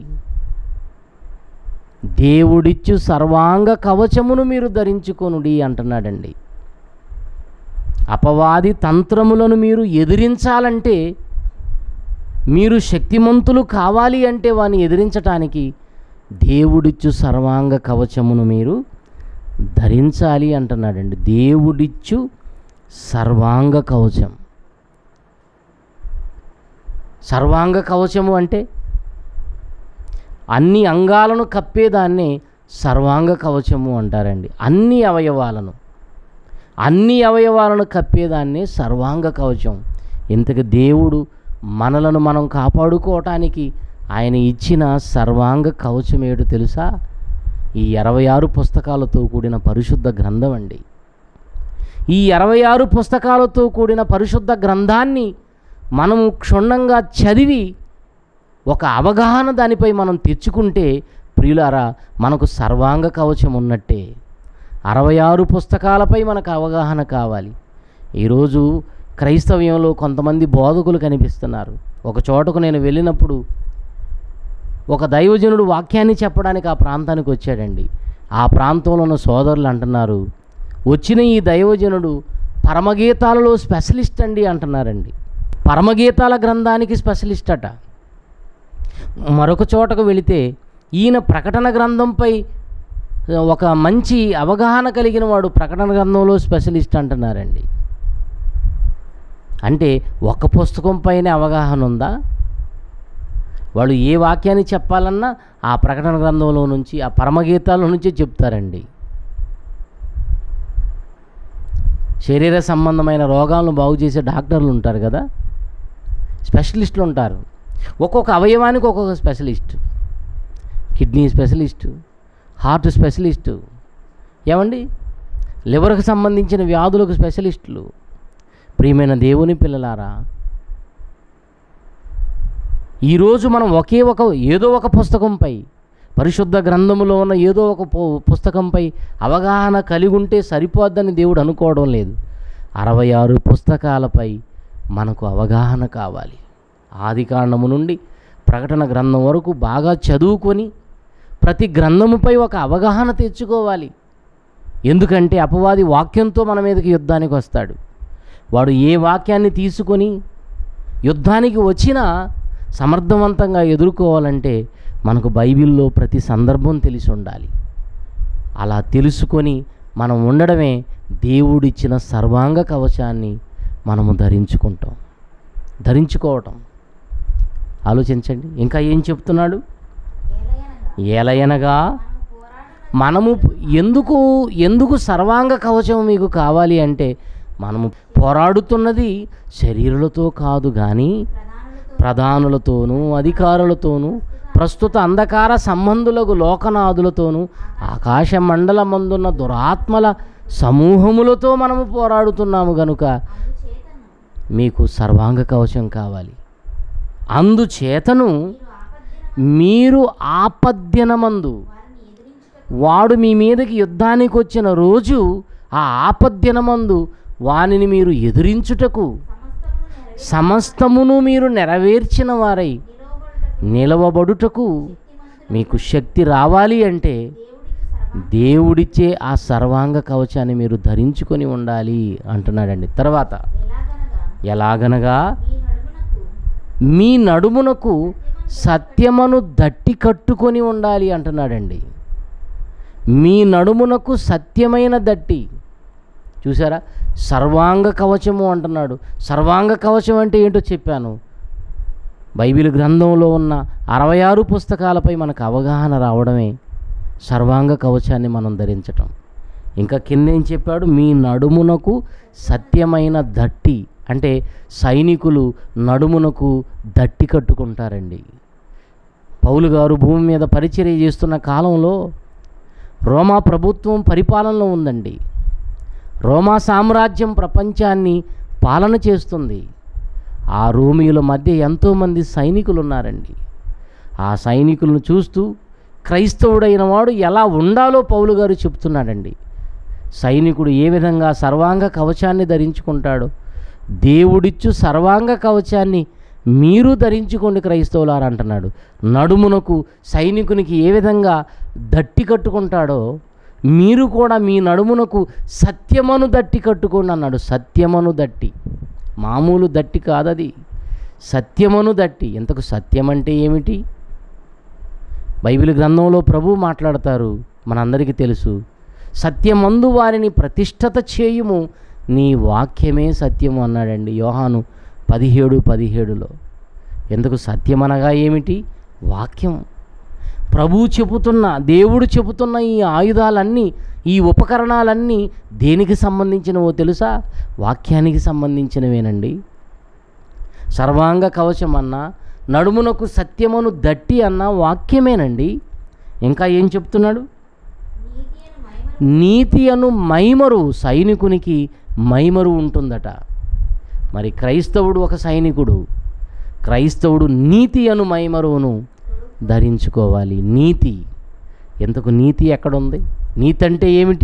దేవుడిచ్చు సర్వాంగ కవచమును మీరు ధరించుకొనుడి అంటున్నాడండి అపవాది తంత్రములను మీరు ఎదిరించాలంటే మీరు శక్తిమంతులు కావాలి అంటే వాని ఎదిరించటానికి దేవుడిచ్చు సర్వాంగ కవచమును మీరు ధరించాలి అంటున్నాడండి దేవుడిచ్చు సర్వాంగ కవచం సర్వాంగ కవచము అంటే అన్ని అంగాలను కప్పేదాన్ని సర్వాంగ కవచము అంటారండి అన్ని అవయవాలను అన్ని అవయవాలను కప్పేదాన్ని సర్వాంగ కవచం ఇంతకు దేవుడు మనలను మనం కాపాడుకోవటానికి ఆయన ఇచ్చిన సర్వాంగ కవచం ఏడు తెలుసా ఈ ఇరవై ఆరు పుస్తకాలతో కూడిన పరిశుద్ధ గ్రంథం అండి ఈ ఇరవై ఆరు పుస్తకాలతో కూడిన పరిశుద్ధ గ్రంథాన్ని మనము క్షుణ్ణంగా చదివి ఒక అవగాహన దానిపై మనం తెచ్చుకుంటే ప్రియులారా మనకు సర్వాంగ కవచం ఉన్నట్టే అరవై ఆరు పుస్తకాలపై మనకు అవగాహన కావాలి ఈరోజు క్రైస్తవ్యంలో కొంతమంది బోధకులు కనిపిస్తున్నారు ఒక చోటకు నేను వెళ్ళినప్పుడు ఒక దైవజనుడు వాక్యాన్ని చెప్పడానికి ఆ ప్రాంతానికి వచ్చాడండి ఆ ప్రాంతంలో ఉన్న సోదరులు అంటున్నారు వచ్చిన ఈ దైవజనుడు పరమగీతాలలో స్పెషలిస్ట్ అండి అంటున్నారండి పరమగీతాల గ్రంథానికి స్పెషలిస్ట్ అట మరొక చోటకు వెళితే ఈయన ప్రకటన గ్రంథంపై ఒక మంచి అవగాహన కలిగిన వాడు ప్రకటన గ్రంథంలో స్పెషలిస్ట్ అంటున్నారండి అంటే ఒక పుస్తకం పైన అవగాహన ఉందా వాళ్ళు ఏ వాక్యాన్ని చెప్పాలన్నా ఆ ప్రకటన గ్రంథంలో నుంచి ఆ పరమగీతాల నుంచి చెప్తారండి శరీర సంబంధమైన రోగాలను బాగు చేసే డాక్టర్లు ఉంటారు కదా స్పెషలిస్టులు ఉంటారు ఒక్కొక్క అవయవానికి ఒక్కొక్క specialist kidney specialist heart specialist ఏమండి లివర్కి సంబంధించిన వ్యాధులకు స్పెషలిస్టులు ప్రియమైన దేవుని పిల్లలారా ఈరోజు మనం ఒకే ఒక ఏదో ఒక పుస్తకంపై పరిశుద్ధ గ్రంథములో ఉన్న ఏదో ఒక పు- పుస్తకంపై అవగాహన కలిగి ఉంటే సరిపోద్దని దేవుడు అనుకోవడం లేదు అరవై ఆరు పుస్తకాలపై మనకు అవగాహన కావాలి ఆది కాండము నుండి ప్రకటన గ్రంథం వరకు బాగా చదువుకొని ప్రతి గ్రంథముపై ఒక అవగాహన తెచ్చుకోవాలి ఎందుకంటే అపవాది వాక్యంతో మన మీదకి యుద్ధానికి వస్తాడు వాడు ఏ వాక్యాన్ని తీసుకొని యుద్ధానికి వచ్చినా సమర్థవంతంగా ఎదుర్కోవాలంటే మనకు బైబిల్లో ప్రతి సందర్భం తెలిసి ఉండాలి అలా తెలుసుకొని మనం ఉండడమే దేవుడిచ్చిన సర్వాంగ కవచాన్ని మనము ధరించుకుంటాం ధరించుకోవటం ఆలోచించండి ఇంకా ఏం చెప్తున్నాడు ఏలయనగా మనము ఎందుకు ఎందుకు సర్వాంగ కవచం మీకు కావాలి అంటే మనము పోరాడుతున్నది శరీరులతో కాదు కానీ ప్రధానులతోనూ అధికారులతోనూ ప్రస్తుత అంధకార సంబంధులకు లోకనాథులతోనూ ఆకాశ మండలమందున్న దురాత్మల సమూహములతో మనము పోరాడుతున్నాము గనుక మీకు సర్వాంగ కవచం కావాలి అందుచేతను మీరు ఆపద్యనమందు వాడు మీ మీదకి యుద్ధానికి వచ్చిన రోజు ఆ ఆపద్యనమందు వానిని మీరు ఎదిరించుటకు సమస్తమును మీరు నెరవేర్చిన వారై నిలవబడుటకు మీకు శక్తి రావాలి అంటే దేవుడిచ్చే ఆ సర్వాంగ కవచాన్ని మీరు ధరించుకొని ఉండాలి అంటున్నాడండి తర్వాత ఎలాగనగా మీ నడుమునకు సత్యమును దట్టి కట్టుకొని ఉండాలి అంటున్నాడండి మీ నడుమునకు సత్యమైన దట్టి చూసారా సర్వాంగ కవచము అంటున్నాడు సర్వాంగ కవచం అంటే ఏంటో చెప్పాను బైబిల్ గ్రంథంలో ఉన్న అరవై ఆరు పుస్తకాలపై మనకు అవగాహన రావడమే సర్వాంగ కవచాన్ని మనం ధరించటం ఇంకా కింద ఏం చెప్పాడు మీ నడుమునకు సత్యమైన దట్టి అంటే సైనికులు నడుమునకు దట్టి కట్టుకుంటారండి పౌలు గారు భూమి మీద పరిచర్య చేస్తున్న కాలంలో రోమా ప్రభుత్వం పరిపాలనలో ఉందండి రోమా సామ్రాజ్యం ప్రపంచాన్ని పాలన చేస్తుంది ఆ రోమియుల మధ్య ఎంతోమంది సైనికులు ఉన్నారండి ఆ సైనికులను చూస్తూ క్రైస్తవుడైన వాడు ఎలా ఉండాలో పౌలు గారు చెప్తున్నాడండి సైనికుడు ఏ విధంగా సర్వాంగ కవచాన్ని ధరించుకుంటాడో దేవుడిచ్చు సర్వాంగ కవచాన్ని మీరు ధరించుకోండి క్రైస్తవులారా అంటున్నాడు నడుమునకు సైనికునికి ఏ విధంగా దట్టి కట్టుకుంటాడో మీరు కూడా మీ నడుమునకు సత్యమను దట్టి కట్టుకోండి అన్నాడు సత్యమను దట్టి మామూలు దట్టి కాదది సత్యమను దట్టి ఇంతకు సత్యం అంటే ఏమిటి బైబిల్ గ్రంథంలో ప్రభు మాట్లాడతారు మనందరికీ తెలుసు సత్యమందు వారిని ప్రతిష్టత చేయుము నీ వాక్యమే సత్యము అన్నాడండి యోహాను పదిహేడు పదిహేడులో ఎందుకు సత్యమనగా ఏమిటి వాక్యం ప్రభువు చెబుతున్న దేవుడు చెబుతున్న ఈ ఆయుధాలన్నీ ఈ ఉపకరణాలన్నీ దేనికి సంబంధించినవో తెలుసా వాక్యానికి సంబంధించినవేనండి సర్వాంగ కవచం అన్న నడుమునకు సత్యమును దట్టి అన్న వాక్యమేనండి ఇంకా ఏం చెప్తున్నాడు నీతి అను మైమరు సైనికునికి మైమరు ఉంటుందట మరి క్రైస్తవుడు ఒక సైనికుడు క్రైస్తవుడు నీతి అను మైమరువును ధరించుకోవాలి నీతి ఎంతకు నీతి ఎక్కడుంది నీతి అంటే ఏమిటి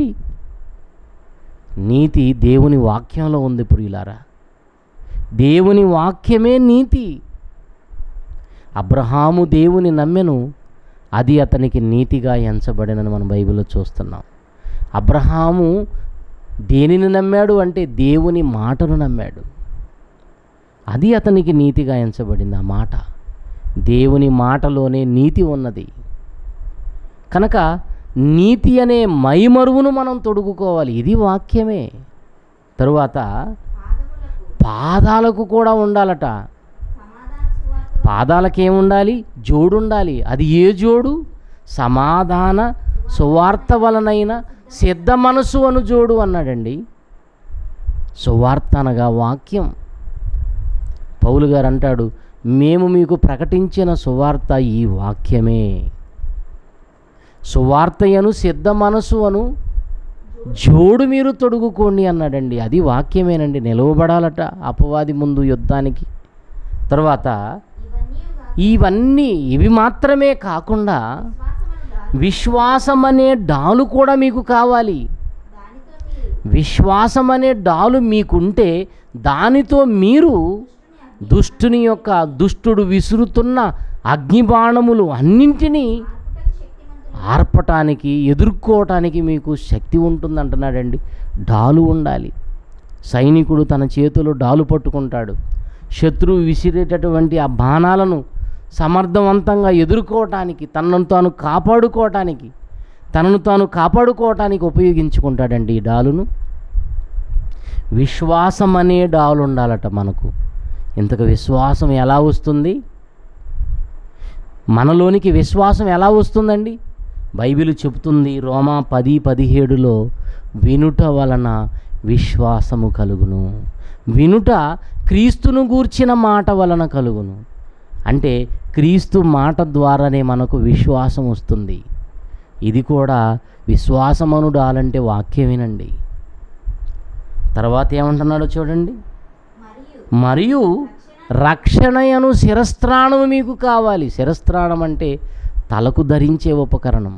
నీతి దేవుని వాక్యంలో ఉంది ప్రియులారా దేవుని వాక్యమే నీతి అబ్రహాము దేవుని నమ్మెను అది అతనికి నీతిగా ఎంచబడినని మనం బైబిల్లో చూస్తున్నాం అబ్రహాము దేనిని నమ్మాడు అంటే దేవుని మాటను నమ్మాడు అది అతనికి నీతిగా ఎంచబడింది ఆ మాట దేవుని మాటలోనే నీతి ఉన్నది కనుక నీతి అనే మైమరువును మనం తొడుగుకోవాలి ఇది వాక్యమే తరువాత పాదాలకు కూడా ఉండాలట పాదాలకు ఏముండాలి జోడు ఉండాలి అది ఏ జోడు సమాధాన సువార్త వలనైన సిద్ధ మనసు అను జోడు అన్నాడండి సువార్త అనగా వాక్యం పౌలు గారు అంటాడు మేము మీకు ప్రకటించిన సువార్త ఈ వాక్యమే సువార్తయను సిద్ధ మనసు అను జోడు మీరు తొడుగుకోండి అన్నాడండి అది వాక్యమేనండి నిలవబడాలట అపవాది ముందు యుద్ధానికి తర్వాత ఇవన్నీ ఇవి మాత్రమే కాకుండా విశ్వాసం అనే డాలు కూడా మీకు కావాలి విశ్వాసం అనే డాలు మీకుంటే దానితో మీరు దుష్టుని యొక్క దుష్టుడు విసురుతున్న అగ్నిబాణములు అన్నింటినీ ఆర్పటానికి ఎదుర్కోవటానికి మీకు శక్తి ఉంటుందంటున్నాడండి డాలు ఉండాలి సైనికుడు తన చేతిలో డాలు పట్టుకుంటాడు శత్రువు విసిరేటటువంటి ఆ బాణాలను సమర్థవంతంగా ఎదుర్కోవటానికి తనను తాను కాపాడుకోవటానికి తనను తాను కాపాడుకోవటానికి ఉపయోగించుకుంటాడండి ఈ డాలును విశ్వాసం అనే డాలు ఉండాలట మనకు ఇంతకు విశ్వాసం ఎలా వస్తుంది మనలోనికి విశ్వాసం ఎలా వస్తుందండి బైబిల్ చెబుతుంది రోమా పది పదిహేడులో వినుట వలన విశ్వాసము కలుగును వినుట క్రీస్తును గూర్చిన మాట వలన కలుగును అంటే క్రీస్తు మాట ద్వారానే మనకు విశ్వాసం వస్తుంది ఇది కూడా విశ్వాసమనుడాలంటే వాక్యమేనండి తర్వాత ఏమంటున్నాడో చూడండి మరియు రక్షణయను శిరస్త్రాణము మీకు కావాలి శిరస్త్రాణం అంటే తలకు ధరించే ఉపకరణం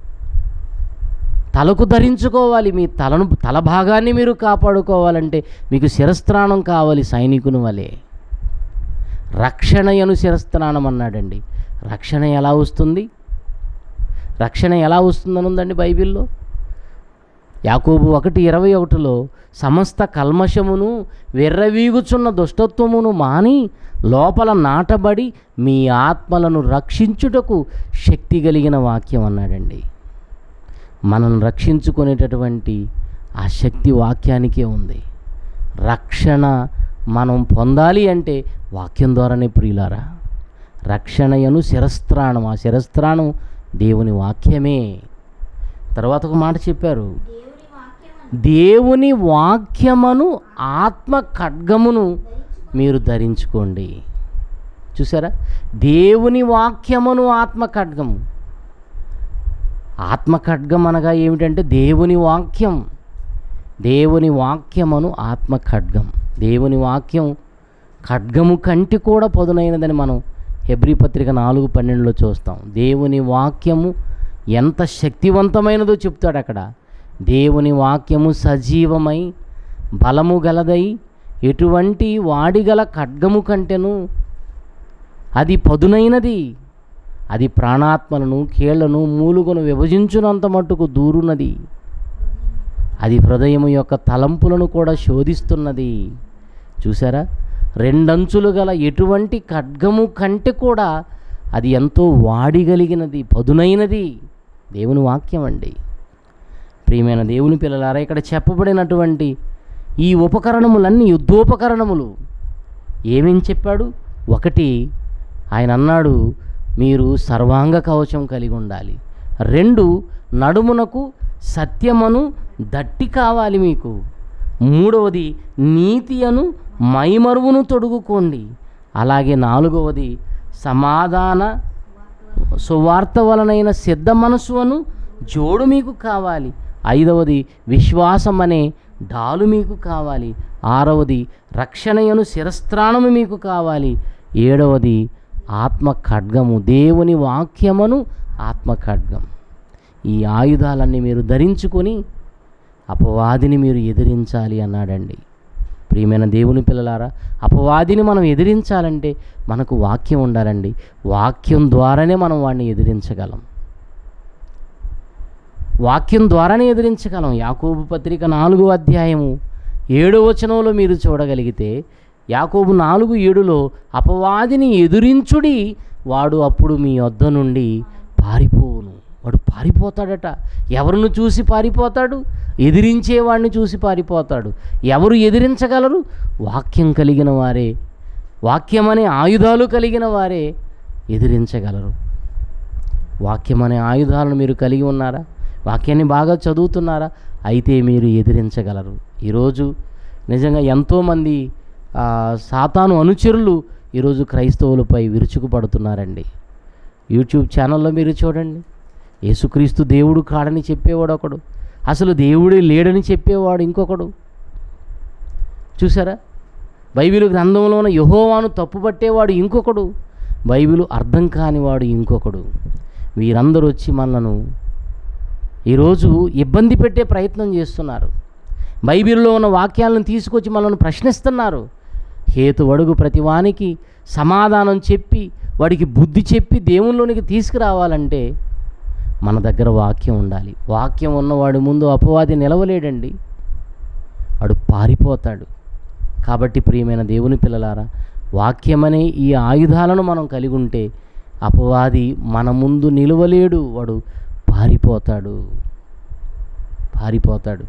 తలకు ధరించుకోవాలి మీ తలను తల భాగాన్ని మీరు కాపాడుకోవాలంటే మీకు శిరస్త్రాణం కావాలి సైనికుని వలె రక్షణయను శిరస్త్రాణం అన్నాడండి రక్షణ ఎలా వస్తుంది రక్షణ ఎలా వస్తుందని ఉందండి బైబిల్లో యాకోబు ఒకటి ఇరవై ఒకటిలో సమస్త కల్మషమును వెర్రవీగుచున్న దుష్టత్వమును మాని లోపల నాటబడి మీ ఆత్మలను రక్షించుటకు శక్తి కలిగిన వాక్యం అన్నాడండి మనల్ని రక్షించుకునేటటువంటి ఆ శక్తి వాక్యానికే ఉంది రక్షణ మనం పొందాలి అంటే వాక్యం ద్వారానే ప్రియులారా రక్షణయను శిరస్త్రాణం ఆ శిరస్త్రాణం దేవుని వాక్యమే తర్వాత ఒక మాట చెప్పారు దేవుని వాక్యమును ఆత్మ ఖడ్గమును మీరు ధరించుకోండి చూసారా దేవుని వాక్యమును ఆత్మ ఖడ్గము ఆత్మ ఖడ్గం అనగా ఏమిటంటే దేవుని వాక్యం దేవుని వాక్యమును ఆత్మ ఖడ్గం దేవుని వాక్యం ఖడ్గము కంటి కూడా పదునైనదని మనం హెబ్రి పత్రిక నాలుగు పన్నెండులో చూస్తాం దేవుని వాక్యము ఎంత శక్తివంతమైనదో చెప్తాడు అక్కడ దేవుని వాక్యము సజీవమై బలము గలదై ఎటువంటి వాడిగల ఖడ్గము కంటెను అది పదునైనది అది ప్రాణాత్మలను కీళ్లను మూలుగను విభజించునంత మట్టుకు దూరున్నది అది హృదయం యొక్క తలంపులను కూడా శోధిస్తున్నది చూసారా రెండంచులు గల ఎటువంటి ఖడ్గము కంటే కూడా అది ఎంతో వాడిగలిగినది పదునైనది దేవుని వాక్యం అండి ప్రియమైన దేవుని పిల్లలారా ఇక్కడ చెప్పబడినటువంటి ఈ ఉపకరణములన్నీ యుద్ధోపకరణములు ఏమేం చెప్పాడు ఒకటి ఆయన అన్నాడు మీరు సర్వాంగ కవచం కలిగి ఉండాలి రెండు నడుమునకు సత్యమను దట్టి కావాలి మీకు మూడవది నీతి అను మైమరువును తొడుగుకోండి అలాగే నాలుగవది సమాధాన సువార్త వలనైన సిద్ధ మనసు అను జోడు మీకు కావాలి ఐదవది విశ్వాసం అనే డాలు మీకు కావాలి ఆరవది రక్షణయను శిరస్త్రాణము మీకు కావాలి ఏడవది ఆత్మ ఖడ్గము దేవుని వాక్యమును ఆత్మ ఖడ్గం ఈ ఆయుధాలన్నీ మీరు ధరించుకొని అపవాదిని మీరు ఎదిరించాలి అన్నాడండి ప్రియమైన దేవుని పిల్లలారా అపవాదిని మనం ఎదిరించాలంటే మనకు వాక్యం ఉండాలండి వాక్యం ద్వారానే మనం వాడిని ఎదిరించగలం వాక్యం ద్వారానే ఎదిరించగలం యాకోబు పత్రిక నాలుగో అధ్యాయము ఏడో వచనంలో మీరు చూడగలిగితే యాకోబు నాలుగు ఏడులో అపవాదిని ఎదురించుడి వాడు అప్పుడు మీ వద్ద నుండి పారిపోవును వాడు పారిపోతాడట ఎవరిని చూసి పారిపోతాడు ఎదిరించేవాడిని చూసి పారిపోతాడు ఎవరు ఎదిరించగలరు వాక్యం కలిగిన వారే వాక్యం అనే ఆయుధాలు కలిగిన వారే ఎదిరించగలరు వాక్యం అనే ఆయుధాలను మీరు కలిగి ఉన్నారా వాక్యాన్ని బాగా చదువుతున్నారా అయితే మీరు ఎదిరించగలరు ఈరోజు నిజంగా ఎంతోమంది ఆ, సాతాను అనుచరులు ఈరోజు క్రైస్తవులపై విరుచుకుపడుతున్నారండి యూట్యూబ్ ఛానల్లో మీరు చూడండి యేసుక్రీస్తు దేవుడు కాడని చెప్పేవాడు ఒకడు అసలు దేవుడే లేడని చెప్పేవాడు ఇంకొకడు చూసారా బైబిల్ గ్రంథంలో ఉన్న యహోవాను తప్పుపట్టేవాడు ఇంకొకడు బైబిల్ అర్థం కానివాడు ఇంకొకడు వీరందరూ వచ్చి మనలను ఈరోజు ఇబ్బంది పెట్టే ప్రయత్నం చేస్తున్నారు బైబిల్లో ఉన్న వాక్యాలను తీసుకొచ్చి మనల్ని ప్రశ్నిస్తున్నారు హేతు అడుగు ప్రతివానికి సమాధానం చెప్పి వాడికి బుద్ధి చెప్పి దేవునిలోనికి తీసుకురావాలంటే మన దగ్గర వాక్యం ఉండాలి వాక్యం ఉన్నవాడి ముందు అపవాది నిలవలేడండి వాడు పారిపోతాడు కాబట్టి ప్రియమైన దేవుని పిల్లలారా వాక్యమనే ఈ ఆయుధాలను మనం కలిగి ఉంటే అపవాది మన ముందు నిలవలేడు వాడు పారిపోతాడు పారిపోతాడు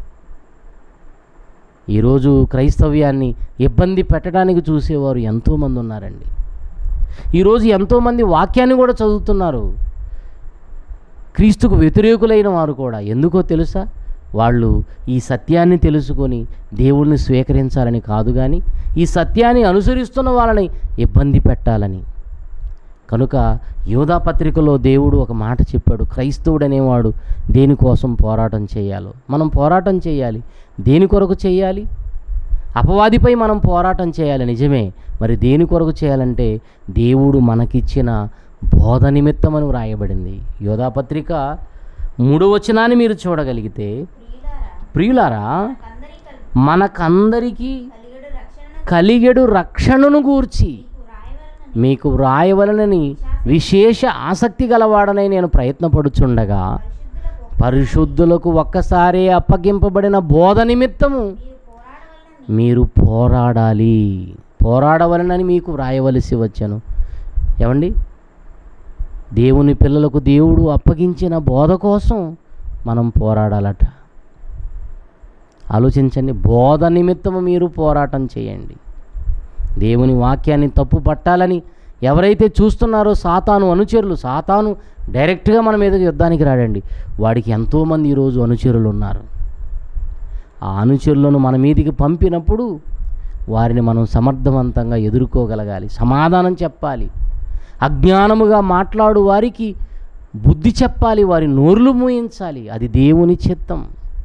ఈరోజు క్రైస్తవ్యాన్ని ఇబ్బంది పెట్టడానికి చూసేవారు ఎంతోమంది ఉన్నారండి ఈరోజు ఎంతోమంది వాక్యాన్ని కూడా చదువుతున్నారు క్రీస్తుకు వ్యతిరేకులైన వారు కూడా ఎందుకో తెలుసా వాళ్ళు ఈ సత్యాన్ని తెలుసుకొని దేవుణ్ణి స్వీకరించాలని కాదు కానీ ఈ సత్యాన్ని అనుసరిస్తున్న వాళ్ళని ఇబ్బంది పెట్టాలని కనుక యోధా పత్రికలో దేవుడు ఒక మాట చెప్పాడు క్రైస్తవుడు అనేవాడు దేనికోసం పోరాటం చేయాలో మనం పోరాటం చేయాలి దేని కొరకు చేయాలి అపవాదిపై మనం పోరాటం చేయాలి నిజమే మరి దేని కొరకు చేయాలంటే దేవుడు మనకిచ్చిన బోధ నిమిత్తమని వ్రాయబడింది యోధా పత్రిక మూడో వచనాన్ని మీరు చూడగలిగితే ప్రియులారా మనకందరికీ కలిగెడు రక్షణను గూర్చి మీకు వ్రాయవలనని విశేష ఆసక్తి గలవాడనై నేను ప్రయత్నపడుచుండగా పరిశుద్ధులకు ఒక్కసారే అప్పగింపబడిన బోధ నిమిత్తము మీరు పోరాడాలి పోరాడవలనని మీకు వ్రాయవలసి వచ్చాను ఏమండి దేవుని పిల్లలకు దేవుడు అప్పగించిన బోధ కోసం మనం పోరాడాలట ఆలోచించండి బోధ నిమిత్తము మీరు పోరాటం చేయండి దేవుని వాక్యాన్ని తప్పు పట్టాలని ఎవరైతే చూస్తున్నారో సాతాను అనుచరులు సాతాను డైరెక్ట్గా మన మీద యుద్ధానికి రాడండి వాడికి ఎంతోమంది ఈరోజు అనుచరులు ఉన్నారు ఆ అనుచరులను మన మీదికి పంపినప్పుడు వారిని మనం సమర్థవంతంగా ఎదుర్కోగలగాలి సమాధానం చెప్పాలి అజ్ఞానముగా మాట్లాడు వారికి బుద్ధి చెప్పాలి వారి నోర్లు మూయించాలి అది దేవుని చిత్తం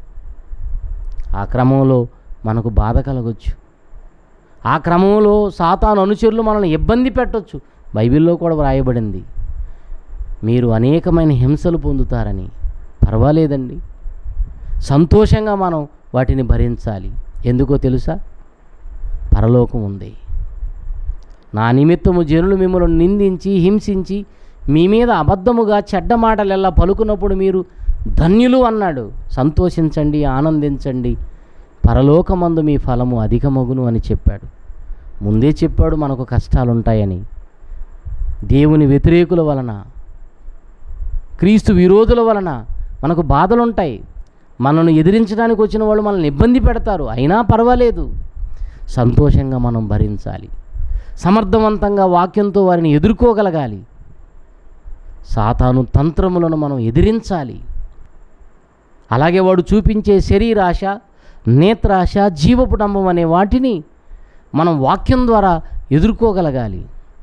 ఆ క్రమంలో మనకు బాధ కలగొచ్చు ఆ క్రమంలో సాతాను అనుచరులు మనల్ని ఇబ్బంది పెట్టొచ్చు బైబిల్లో కూడా వ్రాయబడింది మీరు అనేకమైన హింసలు పొందుతారని పర్వాలేదండి సంతోషంగా మనం వాటిని భరించాలి ఎందుకో తెలుసా పరలోకం ఉంది నా నిమిత్తము జనులు మిమ్మల్ని నిందించి హింసించి మీ మీద అబద్ధముగా చెడ్డ మాటలెల్లా పలుకున్నప్పుడు మీరు ధన్యులు అన్నాడు సంతోషించండి ఆనందించండి పరలోకమందు మీ ఫలము అధికమగును అని చెప్పాడు ముందే చెప్పాడు మనకు కష్టాలు ఉంటాయని దేవుని వ్యతిరేకుల వలన క్రీస్తు విరోధుల వలన మనకు బాధలు ఉంటాయి మనల్ని ఎదిరించడానికి వచ్చిన వాళ్ళు మనల్ని ఇబ్బంది పెడతారు అయినా పర్వాలేదు సంతోషంగా మనం భరించాలి సమర్థవంతంగా వాక్యంతో వారిని ఎదుర్కోగలగాలి సాతాను తంత్రములను మనం ఎదిరించాలి అలాగే వాడు చూపించే శరీరాశ నేత్రాశ జీవపుటంబం అనే వాటిని మనం వాక్యం ద్వారా ఎదుర్కోగలగాలి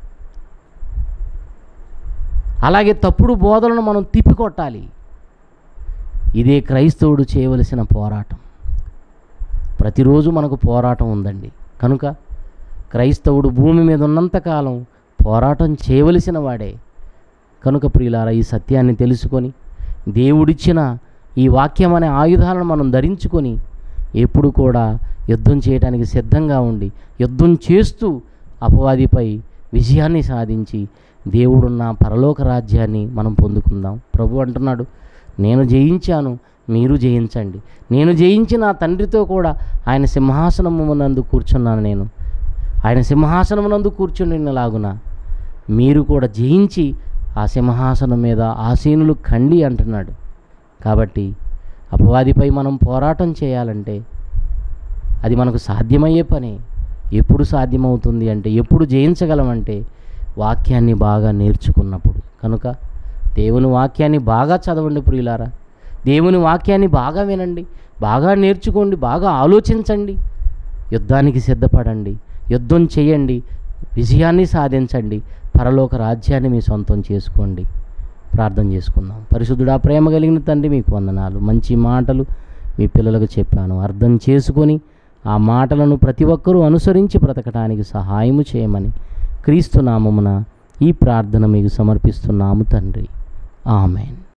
అలాగే తప్పుడు బోధలను మనం తిప్పికొట్టాలి ఇదే క్రైస్తవుడు చేయవలసిన పోరాటం ప్రతిరోజు మనకు పోరాటం ఉందండి కనుక క్రైస్తవుడు భూమి మీద ఉన్నంతకాలం పోరాటం చేయవలసిన వాడే కనుక ప్రియులారా ఈ సత్యాన్ని తెలుసుకొని దేవుడిచ్చిన ఈ వాక్యం అనే ఆయుధాలను మనం ధరించుకొని ఎప్పుడు కూడా యుద్ధం చేయడానికి సిద్ధంగా ఉండి యుద్ధం చేస్తూ అపవాదిపై విజయాన్ని సాధించి దేవుడున్న పరలోక రాజ్యాన్ని మనం పొందుకుందాం ప్రభు అంటున్నాడు నేను జయించాను మీరు జయించండి నేను జయించి నా తండ్రితో కూడా ఆయన సింహాసనమునందు కూర్చున్నాను నేను ఆయన సింహాసనమునందు కూర్చునిలాగున మీరు కూడా జయించి ఆ సింహాసనం మీద ఆసీనులు కండి అంటున్నాడు కాబట్టి అపవాదిపై మనం పోరాటం చేయాలంటే అది మనకు సాధ్యమయ్యే పని ఎప్పుడు సాధ్యమవుతుంది అంటే ఎప్పుడు జయించగలమంటే వాక్యాన్ని బాగా నేర్చుకున్నప్పుడు కనుక దేవుని వాక్యాన్ని బాగా చదవండి ప్రియులారా దేవుని వాక్యాన్ని బాగా వినండి బాగా నేర్చుకోండి బాగా ఆలోచించండి యుద్ధానికి సిద్ధపడండి యుద్ధం చేయండి విజయాన్ని సాధించండి పరలోక రాజ్యాన్ని మీ సొంతం చేసుకోండి ప్రార్థన చేసుకుందాం పరిశుద్ధుడా ప్రేమ కలిగిన తండ్రి మీకు వందనాలు మంచి మాటలు మీ పిల్లలకు చెప్పాను అర్థం చేసుకొని ఆ మాటలను ప్రతి ఒక్కరూ అనుసరించి బ్రతకడానికి సహాయము చేయమని క్రీస్తు నామమున ఈ ప్రార్థన మీకు సమర్పిస్తున్నాము తండ్రి ఆమెన్